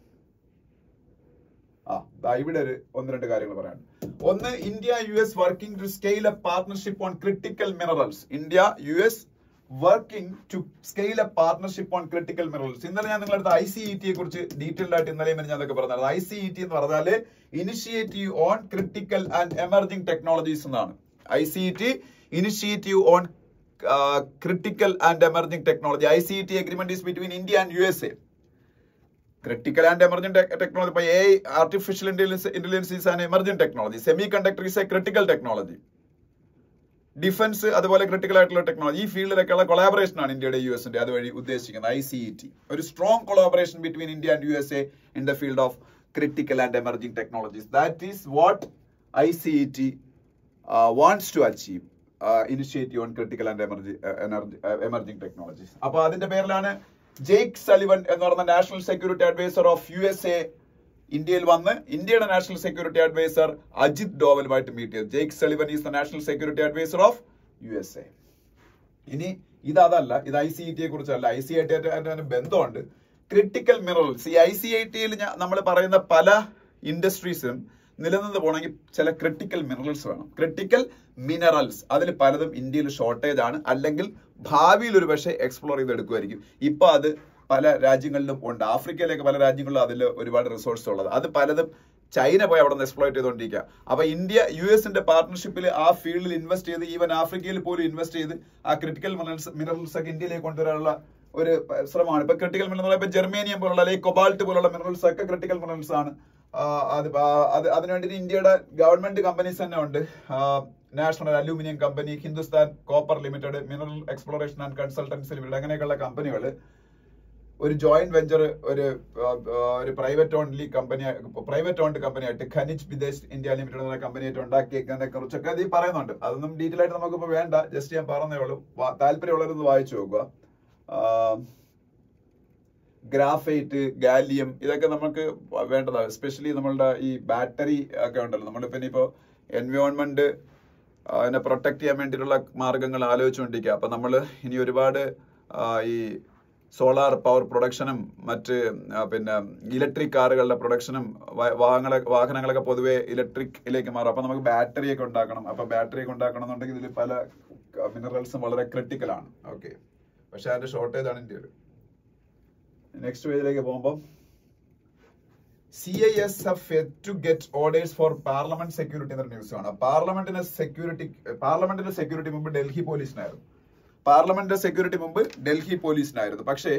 [SPEAKER 1] ആ ദാ ഇവിടെ ഒരു ഒന്ന് രണ്ട് കാര്യങ്ങൾ പറയാൻ ഒന്ന് India U S working to scale a partnership on critical minerals India U S working to scale a partnership on critical minerals ഇന്നലെ ഞാൻ നിങ്ങളുടെ ഐ സി ഇ ടിയെ കുറിച്ച് ഡീറ്റെയിൽഡ് ആയിട്ട് ഇന്നലെ ഞാൻ അതൊക്കെ പറഞ്ഞത് ഐ സി ഇ ടി എന്ന് പറഞ്ഞാല് initiative on critical and emerging technologies എന്നാണ് I C E T initiative on critical and emerging technology I C E T agreement is between India and U S A critical and emerging tech- technology by AI, artificial intelligence, intelligence is an emerging technology. Semiconductor is a critical technology. Defence അതുപോലെ critical ആയിട്ടുള്ള technology ഈ ഫീൽഡിലൊക്കെയുള്ള collaboration ആണ് ഇന്ത്യയുടെ U എസിന്റെ അതുവഴി ഉദ്ദേശിക്കുന്നത് I C E T ഒരു strong collaboration between India and U S A in the field of critical and emerging technologies that is what I C E T wants to achieve initiative on critical and emerging technologies അപ്പൊ അതിന്റെ പേരിലാണ് Jake Sullivan എന്ന് പറയുന്ന national security advisor of U S A ഇന്ത്യയിൽ വന്ന് ഇന്ത്യയുടെ national security advisor Ajit ഡോവലുമായിട്ട് meet ചെയ്തു Jake Sullivan is the national security advisor of U S A ഇനി ഇത് അതല്ല ഇത് ഐ സി ഐ ടിയെ കുറിച്ചല്ല ഐ സി ഐ ടി ആയിട്ട് ബന്ധമുണ്ട് ക്രിട്ടിക്കൽ മിനറൽസ് ഈ ഐ സി ഐ ടിയിൽ നമ്മൾ പറയുന്ന പല ഇൻഡസ്ട്രീസും നിലനിന്ന് പോകണമെങ്കിൽ ചില ക്രിട്ടിക്കൽ മിനറൽസ് വേണം ക്രിട്ടിക്കൽ മിനറൽസ് അതിൽ പലതും ഇന്ത്യയിൽ ഷോർട്ടേജ് ആണ് അല്ലെങ്കിൽ ഭാവിയിൽ ഒരു പക്ഷേ എക്സ്പ്ലോർ ചെയ്തെടുക്കുമായിരിക്കും ഇപ്പൊ അത് പല രാജ്യങ്ങളിലും ഉണ്ട് ആഫ്രിക്കയിലേക്ക് പല രാജ്യങ്ങളിലും അതിൽ ഒരുപാട് റിസോഴ്സ് ഉള്ളത് അത് പലതും ചൈന പോയി അവിടെ നിന്ന് എക്സ്പ്ലോയിറ്റ് ചെയ്തുകൊണ്ടിരിക്കുക അപ്പൊ ഇന്ത്യ യു എസിന്റെ പാർട്ണർഷിപ്പിൽ ആ ഫീൽഡിൽ ഇൻവെസ്റ്റ് ചെയ്ത് ഈവൻ ആഫ്രിക്കയിൽ പോലും ഇൻവെസ്റ്റ് ചെയ്ത് ആ ക്രിട്ടിക്കൽ മിനറൽസ് മിനറൽസ് ഒക്കെ ഇന്ത്യയിലേക്ക് കൊണ്ടുവരാനുള്ള ഒരു ശ്രമമാണ് ഇപ്പൊ ക്രിട്ടിക്കൽ മിനറൽ ഇപ്പൊ ജെർമേനിയം പോലുള്ള അല്ലെങ്കിൽ കൊബാൾട്ട് പോലുള്ള മിനറൽസ് ഒക്കെ ക്രിട്ടിക്കൽ മിനറൽസ് ആണ് ആ, അത് ആ, അത് അതിനുവേണ്ടി ഇന്ത്യയുടെ ഗവൺമെന്റ് കമ്പനീസ് തന്നെ ഉണ്ട് national aluminium company Hindustan copper limited mineral exploration and consultancy limited അങ്ങനെയൊക്കെയുള്ള കമ്പനികൾ ഒരു ജോയിന്റ് വെഞ്ചർ ഒരു ആ, ആ, ഒരു private only company private owned company ആയിട്ട് ഖനിജ് വിദേശ് ഇന്ത്യ ലിമിറ്റഡ് എന്ന കമ്പനി ആയിട്ട് ഉണ്ടാക്കിയേക്കുന്നതിനെ കുറിച്ചൊക്കെ ഇത് പറയുന്നുണ്ട് അതൊന്നും ഡീറ്റെയിൽ ആയിട്ട് നമുക്കിപ്പോ വേണ്ട ജസ്റ്റ് ഞാൻ പറഞ്ഞേ ഉള്ളൂ വാ- താല്പര്യമുള്ളവരൊന്ന് വായിച്ചു നോക്കുക ഗ്രാഫൈറ്റ് ഗാലിയം ഇതൊക്കെ നമുക്ക് വേണ്ടതാണ് എസ്പെഷ്യലി നമ്മളുടെ ഈ ബാറ്ററി ഒക്കെ ഉണ്ടല്ലോ നമ്മളിപ്പോ ഇനിയിപ്പോ എൻവയോൺമെന്റ് അതിനെ പ്രൊട്ടക്ട് ചെയ്യാൻ വേണ്ടിയിട്ടുള്ള മാർഗങ്ങൾ ആലോചിച്ചുകൊണ്ടിരിക്കുക അപ്പൊ നമ്മൾ ഇനി ഒരുപാട് ആ, ഈ സോളാർ പവർ പ്രൊഡക്ഷനും മറ്റ് ആ, പിന്നെ ഇലക്ട്രിക് കാറുകളുടെ പ്രൊഡക്ഷനും വാഹനങ്ങളെ വാഹനങ്ങളൊക്കെ പൊതുവെ ഇലക്ട്രിക്കിലേക്ക് മാറും അപ്പൊ നമുക്ക് ബാറ്ററി ഒക്കെ ഉണ്ടാക്കണം അപ്പൊ ബാറ്ററി ഒക്കെ ഉണ്ടാക്കണം എന്നുണ്ടെങ്കിൽ ഇതിൽ പല മിനറൽസും വളരെ ക്രിട്ടിക്കൽ ആണ് ഓക്കെ പക്ഷെ അതിന്റെ ഷോർട്ടേജ് ആണ് ഇന്ത്യയിൽ നെക്സ്റ്റ് പേജിലേക്ക് പോകുമ്പോൾ C I S F to get orders for parliament security എന്നൊരു ന്യൂസ് ആണ് പാർലമെന്റിന് സെക്യൂരിറ്റി പാർലമെന്റിന്റെ സെക്യൂരിറ്റി മുമ്പ് ഡൽഹി പോലീസിനായിരുന്നു പാർലമെന്റിന്റെ സെക്യൂരിറ്റി മുമ്പ് ഡൽഹി പോലീസിനായിരുന്നു പക്ഷേ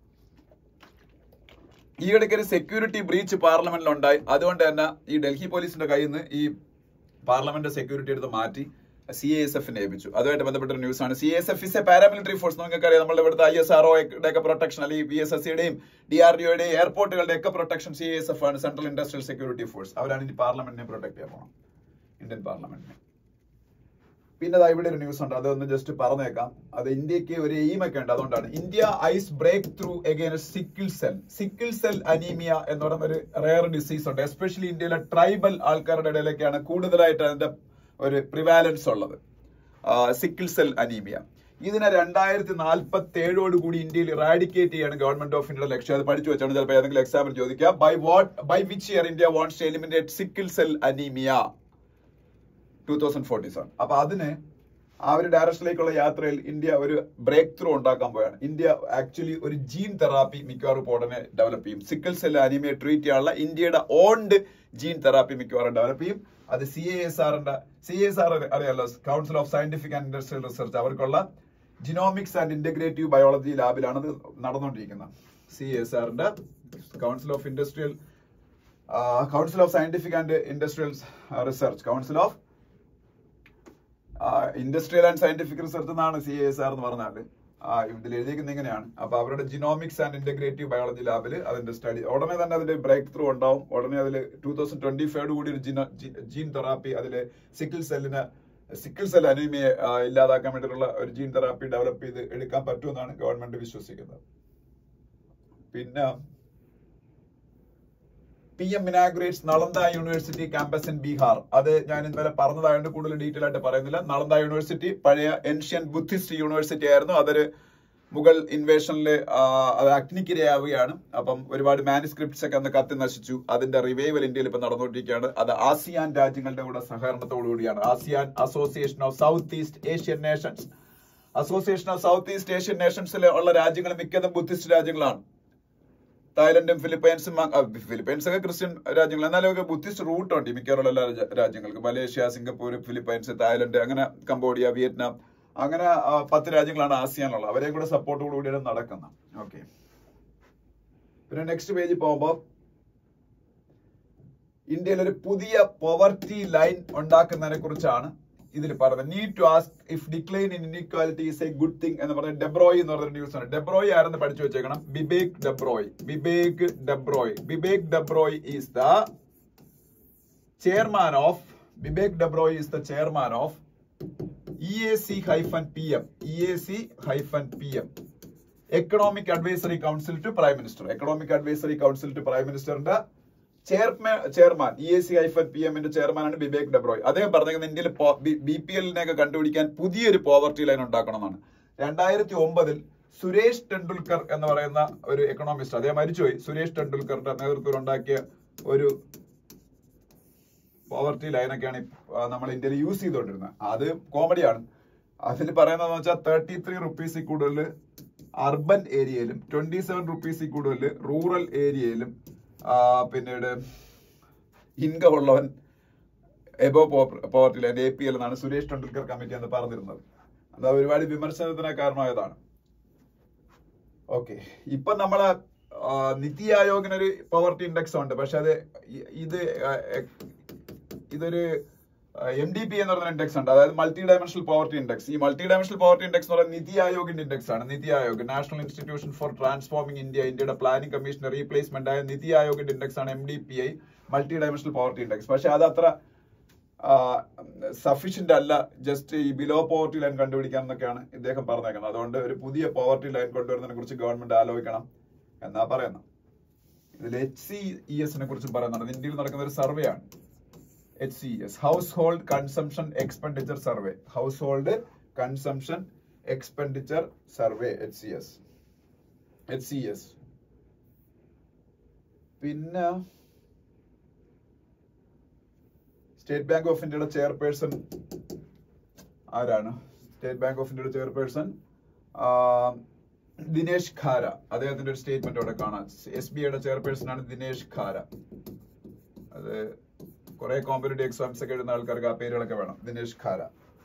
[SPEAKER 1] ഈയിടയ്ക്ക് ഒരു സെക്യൂരിറ്റി ബ്രീച്ച് പാർലമെന്റിൽ ഉണ്ടായി അതുകൊണ്ട് തന്നെ ഈ ഡൽഹി പോലീസിന്റെ കയ്യിൽ നിന്ന് ഈ പാർലമെന്റ് സെക്യൂരിറ്റി എടുത്ത് മാറ്റി സി എസ് എഫിനെ ഏൽപ്പിച്ചു അതുമായിട്ട് ബന്ധപ്പെട്ട ഒരു ന്യൂസ് ആണ് C S F is a paramilitary force നിങ്ങൾക്ക് അറിയാം നമ്മുടെ ഇവിടുത്തെ ഐ എസ് ആർ ഒക്കെ പ്രൊട്ടക്ഷൻ അല്ലെങ്കിൽ ബി എസ് എസ് സിയുടെയും ഡി ആർ ഡി ഒയുടെയും എയർപോർട്ടുകളുടെ ഒക്കെ പ്രൊട്ടക്ഷൻ സി എസ് എഫ് ആണ് സെൻട്രൽ ഇൻഡസ്ട്രിയൽ സെക്യൂരിറ്റി ഫോഴ്സ് അവരാണ് ഇനി പാർലമെന്റിനെ പ്രൊട്ടക്ട് ചെയ്യാൻ പോകണം ഇന്ത്യൻ പാർലമെന്റിനെ പിന്നെ ദാ ഇവിടെ ഒരു ന്യൂസ് ഉണ്ട് അതൊന്ന് ജസ്റ്റ് പറഞ്ഞേക്കാം അത് ഇന്ത്യക്ക് ഒരു എയിം ഒക്കെ ഉണ്ട് അതുകൊണ്ടാണ് India eyes breakthrough against sickle cell sickle cell anaemia എന്ന് പറയുന്ന ഒരു റയർ ഡിസീസ് ഉണ്ട് എസ്പെഷ്യലി ഇന്ത്യയിലെ ട്രൈബൽ ആൾക്കാരുടെ ഇടയിലൊക്കെയാണ് കൂടുതലായിട്ട് അതിന്റെ ഒരു പ്രിവാലൻസ് ഉള്ളത് സിക്കിൾ സെൽ അനീമിയ ഇതിനെ രണ്ടായിരത്തി നാൽപ്പത്തി ഏഴോട് കൂടി ഇന്ത്യയിൽ റാഡിക്കേറ്റ് ചെയ്യാണ് ഗവൺമെന്റ് ഓഫ് ഇന്ത്യയുടെ ലക്ഷ്യം അത് പഠിച്ചു വെച്ചാണ് ചിലപ്പോൾ ഏതെങ്കിലും എക്സാമിൽ ചോദിക്കുക by what by which year India wants to eliminate sickle cell anaemia two thousand forty seven അപ്പൊ അതിന് ആ ഒരു ഡയറക്ഷനിലേക്കുള്ള യാത്രയിൽ ഇന്ത്യ ഒരു ബ്രേക്ക് ത്രൂ ഉണ്ടാക്കാൻ പോയാണ് ഇന്ത്യ ആക്ച്വലി ഒരു ജീൻ തെറാപ്പി മിക്കവാറും ഇപ്പോൾ ഉടനെ ഡെവലപ്പ് ചെയ്യും സിക്കിൾ സെൽ അനീമിയ ട്രീറ്റ് ചെയ്യാനുള്ള ഇന്ത്യയുടെ ഓൺഡ് ജീൻ തെറാപ്പി മിക്കവാറും ഡെവലപ്പ് ചെയ്യും അത് സി എ എസ് ആറിന്റെ സി എസ് ആർ അറിയാലോ council of scientific and industrial research അവർക്കുള്ള ജിനോമിക്സ് ആൻഡ് ഇന്റഗ്രേറ്റീവ് ബയോളജി ലാബിലാണ് ഇത് നടന്നുകൊണ്ടിരിക്കുന്നത് സി എസ് ആറിന്റെ council of industrial council of scientific and industrial research council of industrial and scientific research എന്നാണ് C S R എന്ന് പറഞ്ഞാൽ ഇതിൽ എഴുതിയിരിക്കുന്നത് ഇങ്ങനെയാണ് അപ്പൊ അവരുടെ ജിനോമിക്സ് ആൻഡ് ഇന്റഗ്രേറ്റീവ് ബയോളജി ലാബിൽ അതിന്റെ സ്റ്റഡി ഉടനെ തന്നെ അതിന്റെ ബ്രേക്ക് ത്രൂ ഉണ്ടാവും ഉടനെ അതിൽ ടൂ തൗസൻഡ് ട്വന്റി ഫൈവ് കൂടി ഒരു ജീൻ തെറാപ്പി അതിൽ സിക്കിൾ സെല്ലിന് സിക്കിൾ സെൽ അനീമിയെ ഇല്ലാതാക്കാൻ വേണ്ടിയിട്ടുള്ള ഒരു ജീൻ തെറാപ്പി ഡെവലപ്പ് ചെയ്ത് എടുക്കാൻ പറ്റുമെന്നാണ് ഗവൺമെന്റ് വിശ്വസിക്കുന്നത് പിന്നെ P M inaugurates Nalanda university campus in Bihar അത് ഞാൻ ഇന്നലെ പറഞ്ഞതായതുകൊണ്ട് കൂടുതൽ ഡീറ്റെയിൽ ആയിട്ട് പറയുന്നില്ല നളന്ദ യൂണിവേഴ്സിറ്റി പഴയ ഏൻഷ്യൻ ബുദ്ധിസ്റ്റ് യൂണിവേഴ്സിറ്റി ആയിരുന്നു അതൊരു മുഗൾ ഇൻവേഷനിൽ അത് അഗ്നിക്കിരയാവുകയാണ് അപ്പം ഒരുപാട് മാനുസ്ക്രിപ്റ്റ്സ് ഒക്കെ അന്ന് കത്തി നശിച്ചു അതിന്റെ റിവൈവൽ ഇന്ത്യയിൽ ഇപ്പൊ നടന്നുകൊണ്ടിരിക്കുകയാണ് അത് ആസിയാൻ രാജ്യങ്ങളുടെ കൂടെ സഹകരണത്തോടു കൂടിയാണ് ASEAN association of south east Asian nations association of south east Asian നേഷൻസിൽ ഉള്ള രാജ്യങ്ങൾ മിക്കതും ബുദ്ധിസ്റ്റ് രാജ്യങ്ങളാണ് തായ്ലൻഡും ഫിലിപ്പൈൻസും ഫിലിപ്പൈൻസ് ഒക്കെ ക്രിസ്ത്യൻ രാജ്യങ്ങൾ എന്നാലും ഒക്കെ ബുദ്ധിസ്റ്റ് റൂട്ട് ഉണ്ട് മിക്കവാറും എല്ലാ രാജ്യങ്ങൾക്ക് മലേഷ്യ സിംഗപ്പൂർ ഫിലിപ്പൈൻസ് തായ്ലൻഡ് അങ്ങനെ കംബോഡിയ വിയറ്റ്നാം അങ്ങനെ പത്ത് രാജ്യങ്ങളാണ് ആസിയാനുള്ളത് അവരെയും കൂടെ സപ്പോർട്ടോട് കൂടിയാണ് നടക്കുന്നത് ഓക്കെ പിന്നെ നെക്സ്റ്റ് പേജിൽ പോകുമ്പോൾ ഇന്ത്യയിൽ ഒരു പുതിയ പോവർട്ടി ലൈൻ ഉണ്ടാക്കുന്നതിനെ കുറിച്ചാണ് ഇതിൽ പറയുന്നത് need to ask if decline in inequality is a good thing എന്ന് പറഞ്ഞ ഡെബ്രോയ് എന്ന് പറഞ്ഞ ന്യൂസ് ആണ് ഡെബ്രോയ് ആരെന്ന് പഠിച്ചു വെച്ചേക്കണം Bibek Debroy Bibek Debroy Bibek Debroy is the chairman of Bibek Debroy is the chairman of E A C hyphen P M E A C hyphen P M economic advisory council to prime minister economic advisory council to prime മിനിസ്റ്ററിന്റെ chairman E A C hyphen P എമ്മിന്റെ ചെയർമാനാണ് ബിബേക് ഡെബ്രോയ് അദ്ദേഹം പറഞ്ഞിരിക്കുന്നത് ഇന്ത്യയിൽ B P എല്ലിനെയൊക്കെ കണ്ടുപിടിക്കാൻ പുതിയൊരു poverty line ഉണ്ടാക്കണമെന്നാണ് രണ്ടായിരത്തി ഒമ്പതിൽ സുരേഷ് ടെണ്ടുൽക്കർ എന്ന് പറയുന്ന ഒരു എക്കണോമിസ്റ്റ് അദ്ദേഹം മരിച്ചുപോയി സുരേഷ് ടെണ്ടുൽക്കറുടെ നേതൃത്വത്തിൽ ഉണ്ടാക്കിയ ഒരു പോവർട്ടി ലൈനൊക്കെയാണ് നമ്മൾ ഇന്ത്യയിൽ യൂസ് ചെയ്തുകൊണ്ടിരുന്നത് അത് കോമഡിയാണ് അതിൽ പറയുന്നതെന്ന് വെച്ചാൽ തേർട്ടി ത്രീ റുപ്പീസിൽ കൂടുതൽ അർബൻ ഏരിയയിലും ട്വന്റി സെവൻ റുപ്പീസിൽ കൂടുതൽ റൂറൽ ഏരിയയിലും പിന്നീട് ഇൻകം ഉള്ളവൻ above poverty line A P L എന്നാണ് സുരേഷ് ടെണ്ടുൽക്കർ കമ്മിറ്റി എന്ന് പറഞ്ഞിരുന്നത് അത് ഒരുപാട് വിമർശനത്തിന് കാരണമായതാണ് ഓക്കെ ഇപ്പൊ നമ്മളെ നിതി ആയോഗിനൊരു പവർട്ടി ഇൻഡെക്സ് ഉണ്ട് പക്ഷെ അത് ഇത് ഇതൊരു എം ഡി പി എന്ന് പറയുന്ന ഇൻഡെക്സ് ഉണ്ട് അതായത് മൾട്ടി ഡയമെൻഷണൽ പോവർട്ടി ഇൻഡെക്സ് ഈ മൾട്ടി ഡയമെൻഷണൽ പോവർട്ടി ഇൻഡെക്സ് എന്ന് പറയുന്നത് നിതി ആയോഗിന്റെ ഇൻഡെക്സ് ആണ് NITI Aayog national institution for transforming India ഇന്ത്യയുടെ പ്ലാനിംഗ് കമ്മീഷന്റെ റീപ്ലേസ്മെന്റ് ആയ നിതി ആയോഗിന്റെ ഇൻഡെക്സ് ആണ് M D P I multidimensional poverty index പക്ഷെ അത് അത്ര സഫീഷ്യന്റ് അല്ല ജസ്റ്റ് ഈ ബിലോ പോവർട്ടി ലൈൻ കണ്ടുപിടിക്കാൻ എന്നൊക്കെയാണ് ഇദ്ദേഹം പറഞ്ഞേക്കുന്നത് അതുകൊണ്ട് ഒരു പുതിയ പോവർട്ടി ലൈൻ കൊണ്ടുവരുന്നതിനെ കുറിച്ച് ഗവൺമെന്റ് ആലോചിക്കണം എന്നാ പറയുന്നത് ഇതിൽ എച്ച് സി ഇ എസിനെ കുറിച്ച് പറയുന്നുണ്ട് ഇന്ത്യയിൽ നടക്കുന്ന ഒരു സർവേ ആണ് H C S household consumption expenditure survey household consumption expenditure survey H C S H C S പിന്നെ സ്റ്റേറ്റ് ബാങ്ക് ഓഫ് ഇന്ത്യയുടെ ചെയർപേഴ്സൺ ആരാണ് സ്റ്റേറ്റ് ബാങ്ക് ഓഫ് ഇന്ത്യയുടെ ചെയർപേഴ്സൺ ദിനേശ് ഖാര അദ്ദേഹത്തിന്റെ ഒരു സ്റ്റേറ്റ്മെന്റ് അവിടെ കാണാം എസ് ബി ഐയുടെ ചെയർപേഴ്സൺ ആണ് ദിനേശ് ഖാര അത് കുറെ കോമ്പറ്റേറ്റീവ് എക്സാംസ് ഒക്കെ എഴുതുന്ന ആൾക്കാർക്ക് ആ പേരുകളൊക്കെ വേണം ദിനേശ് ഖാര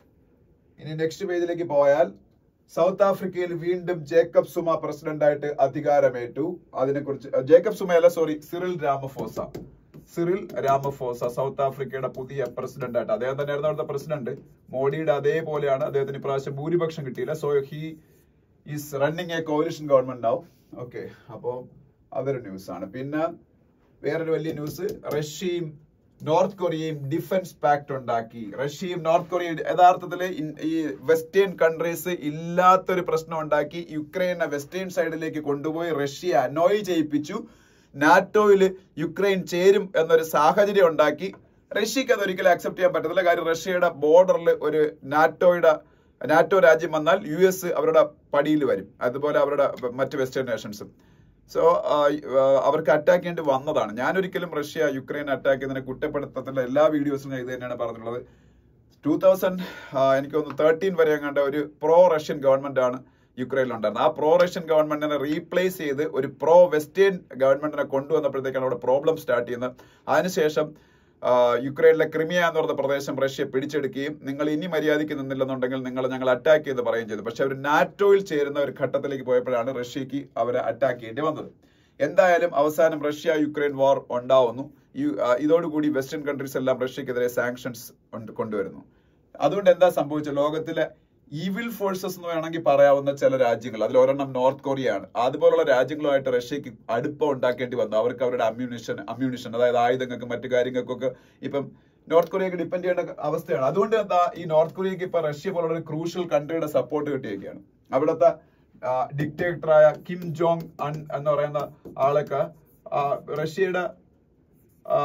[SPEAKER 1] ഇനി നെക്സ്റ്റ് പേജിലേക്ക് പോയാൽ സൗത്ത് ആഫ്രിക്കയിൽ വീണ്ടും ജേക്കബ് സുമ പ്രസിഡന്റ് ആയിട്ട് അധികാരമേറ്റു അതിനെക്കുറിച്ച് ജേക്കബ് സുമ അല്ല sorry Cyril Ramaphosa Cyril Ramaphosa South ആഫ്രിക്കയുടെ പുതിയ പ്രസിഡന്റ് ആയിട്ട് അദ്ദേഹം തന്നെയായിരുന്നു അവിടുത്തെ പ്രസിഡന്റ് മോഡിയുടെ അതേപോലെയാണ് അദ്ദേഹത്തിന് ഇപ്രാവശ്യം ഭൂരിപക്ഷം കിട്ടിയില്ല so he is running a coalition government ആവും ഓക്കെ അപ്പോ അതൊരു ന്യൂസ് ആണ് പിന്നെ വേറൊരു വലിയ ന്യൂസ് റഷ്യയും നോർത്ത് കൊറിയയും ഡിഫൻസ് പാക്ട് ഉണ്ടാക്കി റഷ്യയും നോർത്ത് കൊറിയയും യഥാർത്ഥത്തിൽ ഈ വെസ്റ്റേൺ കൺട്രീസ് ഇല്ലാത്തൊരു പ്രശ്നം ഉണ്ടാക്കി യുക്രൈനെ വെസ്റ്റേൺ സൈഡിലേക്ക് കൊണ്ടുപോയി റഷ്യ അനോയ് ചെയ്യിപ്പിച്ചു നാറ്റോയിൽ യുക്രൈൻ ചേരും എന്നൊരു സാഹചര്യം ഉണ്ടാക്കി റഷ്യക്ക് അത് ഒരിക്കലും അക്സെപ്റ്റ് ചെയ്യാൻ പറ്റത്തില്ല കാര്യം റഷ്യയുടെ ബോർഡറിൽ ഒരു നാറ്റോയുടെ നാറ്റോ രാജ്യം വന്നാൽ യു എസ് അവരുടെ പടിയിൽ വരും അതുപോലെ അവരുടെ മറ്റ് വെസ്റ്റേൺ നേഷൻസും സോ അവർക്ക് അറ്റാക്ക് ചെയ്യേണ്ടി വന്നതാണ് ഞാൻ ഒരിക്കലും റഷ്യ യുക്രൈൻ അറ്റാക്ക് ചെയ്തതിനെ കുറ്റപ്പെടുത്തത്തില്ല എല്ലാ വീഡിയോസിലും ഞാൻ ഇത് തന്നെയാണ് പറഞ്ഞിട്ടുള്ളത് ടൂ തൗസൻഡ് എനിക്ക് തോന്നുന്നു തേർട്ടീൻ വരെ കണ്ട ഒരു പ്രോ റഷ്യൻ ഗവൺമെന്റ് ആണ് യുക്രൈനിൽ ഉണ്ടായിരുന്നത് ആ പ്രോ റഷ്യൻ ഗവൺമെന്റിനെ റീപ്ലേസ് ചെയ്ത് ഒരു പ്രോ വെസ്റ്റേൺ ഗവൺമെന്റിനെ കൊണ്ടുവന്നപ്പോഴത്തേക്കാണ് അവിടെ പ്രോബ്ലം സ്റ്റാർട്ട് ചെയ്യുന്നത് അതിനുശേഷം ആ, യുക്രൈനിലെ ക്രിമിയ എന്ന് പറഞ്ഞ പ്രദേശം റഷ്യ പിടിച്ചെടുക്കുകയും നിങ്ങൾ ഇനി മര്യാദയ്ക്ക് നിന്നില്ലെന്നുണ്ടെങ്കിൽ നിങ്ങൾ ഞങ്ങൾ അറ്റാക്ക് ചെയ്ത് പറയുകയും ചെയ്തു പക്ഷെ അവർ നാറ്റോയിൽ ചേരുന്ന ഒരു ഘട്ടത്തിലേക്ക് പോയപ്പോഴാണ് റഷ്യക്ക് അവരെ അറ്റാക്ക് ചെയ്യേണ്ടി വന്നത് എന്തായാലും അവസാനം റഷ്യ യുക്രൈൻ വാർ ഉണ്ടാവുന്നു ഈ- ആ, ഇതോടുകൂടി വെസ്റ്റേൺ കൺട്രീസ് എല്ലാം റഷ്യക്കെതിരെ സാങ്ഷൻസ് കൊണ്ടുവരുന്നു അതുകൊണ്ട് എന്താ സംഭവിച്ചത് ലോകത്തിലെ ഈവിൽ ഫോഴ്സസ് എന്ന് വേണമെങ്കിൽ പറയാവുന്ന ചില രാജ്യങ്ങൾ അതിൽ ഒരെണ്ണം നോർത്ത് കൊറിയ ആണ് അതുപോലുള്ള രാജ്യങ്ങളുമായിട്ട് റഷ്യക്ക് അടുപ്പം ഉണ്ടാക്കേണ്ടി വന്നു അവർക്ക് അവരുടെ അമ്മ്യൂണിഷൻ അമ്മ്യൂണിഷൻ അതായത് ആയുധങ്ങൾക്കും മറ്റു കാര്യങ്ങൾക്കൊക്കെ ഇപ്പം നോർത്ത് കൊറിയക്ക് ഡിപ്പെൻഡ് ചെയ്യേണ്ട അവസ്ഥയാണ് അതുകൊണ്ട് എന്താ ഈ നോർത്ത് കൊറിയക്ക് ഇപ്പൊ റഷ്യ പോലുള്ള ഒരു ക്രൂഷ്യൽ കൺട്രിയുടെ സപ്പോർട്ട് കിട്ടിയൊക്കെയാണ് അവിടുത്തെ ഡിക്റ്റേറ്ററായ കിം ജോങ് അൺ എന്ന് പറയുന്ന ആളൊക്കെ ആ, റഷ്യയുടെ ആ,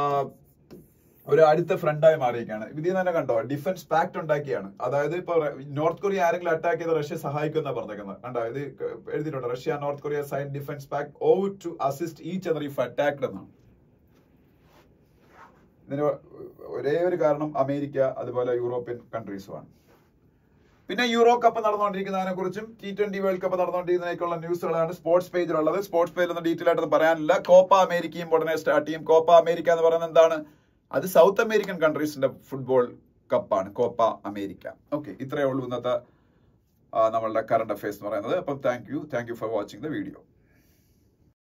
[SPEAKER 1] ഒരു അടുത്ത ഫ്രണ്ടായി മാറിയിരിക്കുകയാണ് ഇതിൽ തന്നെ കണ്ടോ ഡിഫൻസ് പാക്ട് ഉണ്ടാക്കിയാണ് അതായത് ഇപ്പൊ റെ- നോർത്ത് കൊറിയ ആരെങ്കിലും അറ്റാക്ക് ചെയ്ത് റഷ്യ സഹായിക്കുന്ന പറഞ്ഞേക്കുന്നത് കണ്ടോ ഇത് ക- എഴുതിയിട്ടുണ്ട് Russia North Korea sign defence pact vow to assist each other if attacked എന്നാണ് ഇതിന് ഒരേ ഒരു കാരണം അമേരിക്ക അതുപോലെ യൂറോപ്യൻ കൺട്രീസുമാണ് പിന്നെ യൂറോ കപ്പ് നടന്നുകൊണ്ടിരിക്കുന്നതിനെ കുറിച്ചും ടി ട്വന്റി വേൾഡ് കപ്പ് നടന്നുകൊണ്ടിരിക്കുന്നതിനേക്കുള്ള ന്യൂസുകളാണ് സ്പോർട്സ് പേജിലുള്ളത് സ്പോർട്സ് പേജിൽ ഒന്നും ഡീറ്റെയിൽ ആയിട്ടൊന്നും പറയാനില്ല കോപ്പ അമേരിക്കയും ഉടനെ സ്റ്റാർട്ട് ചെയ്യും കോപ്പ അമേരിക്ക എന്ന് പറയുന്നത് എന്താണ് അത് സൗത്ത് അമേരിക്കൻ കൺട്രീസിന്റെ ഫുട്ബോൾ കപ്പാണ് കോപ്പ അമേരിക്ക ഓക്കെ ഇത്രയേ ഉള്ളൂ ഇന്നത്തെ ആ, നമ്മളുടെ കറണ്ട് അഫയേഴ്സ് എന്ന് പറയുന്നത് അപ്പം thank you thank you for watching the video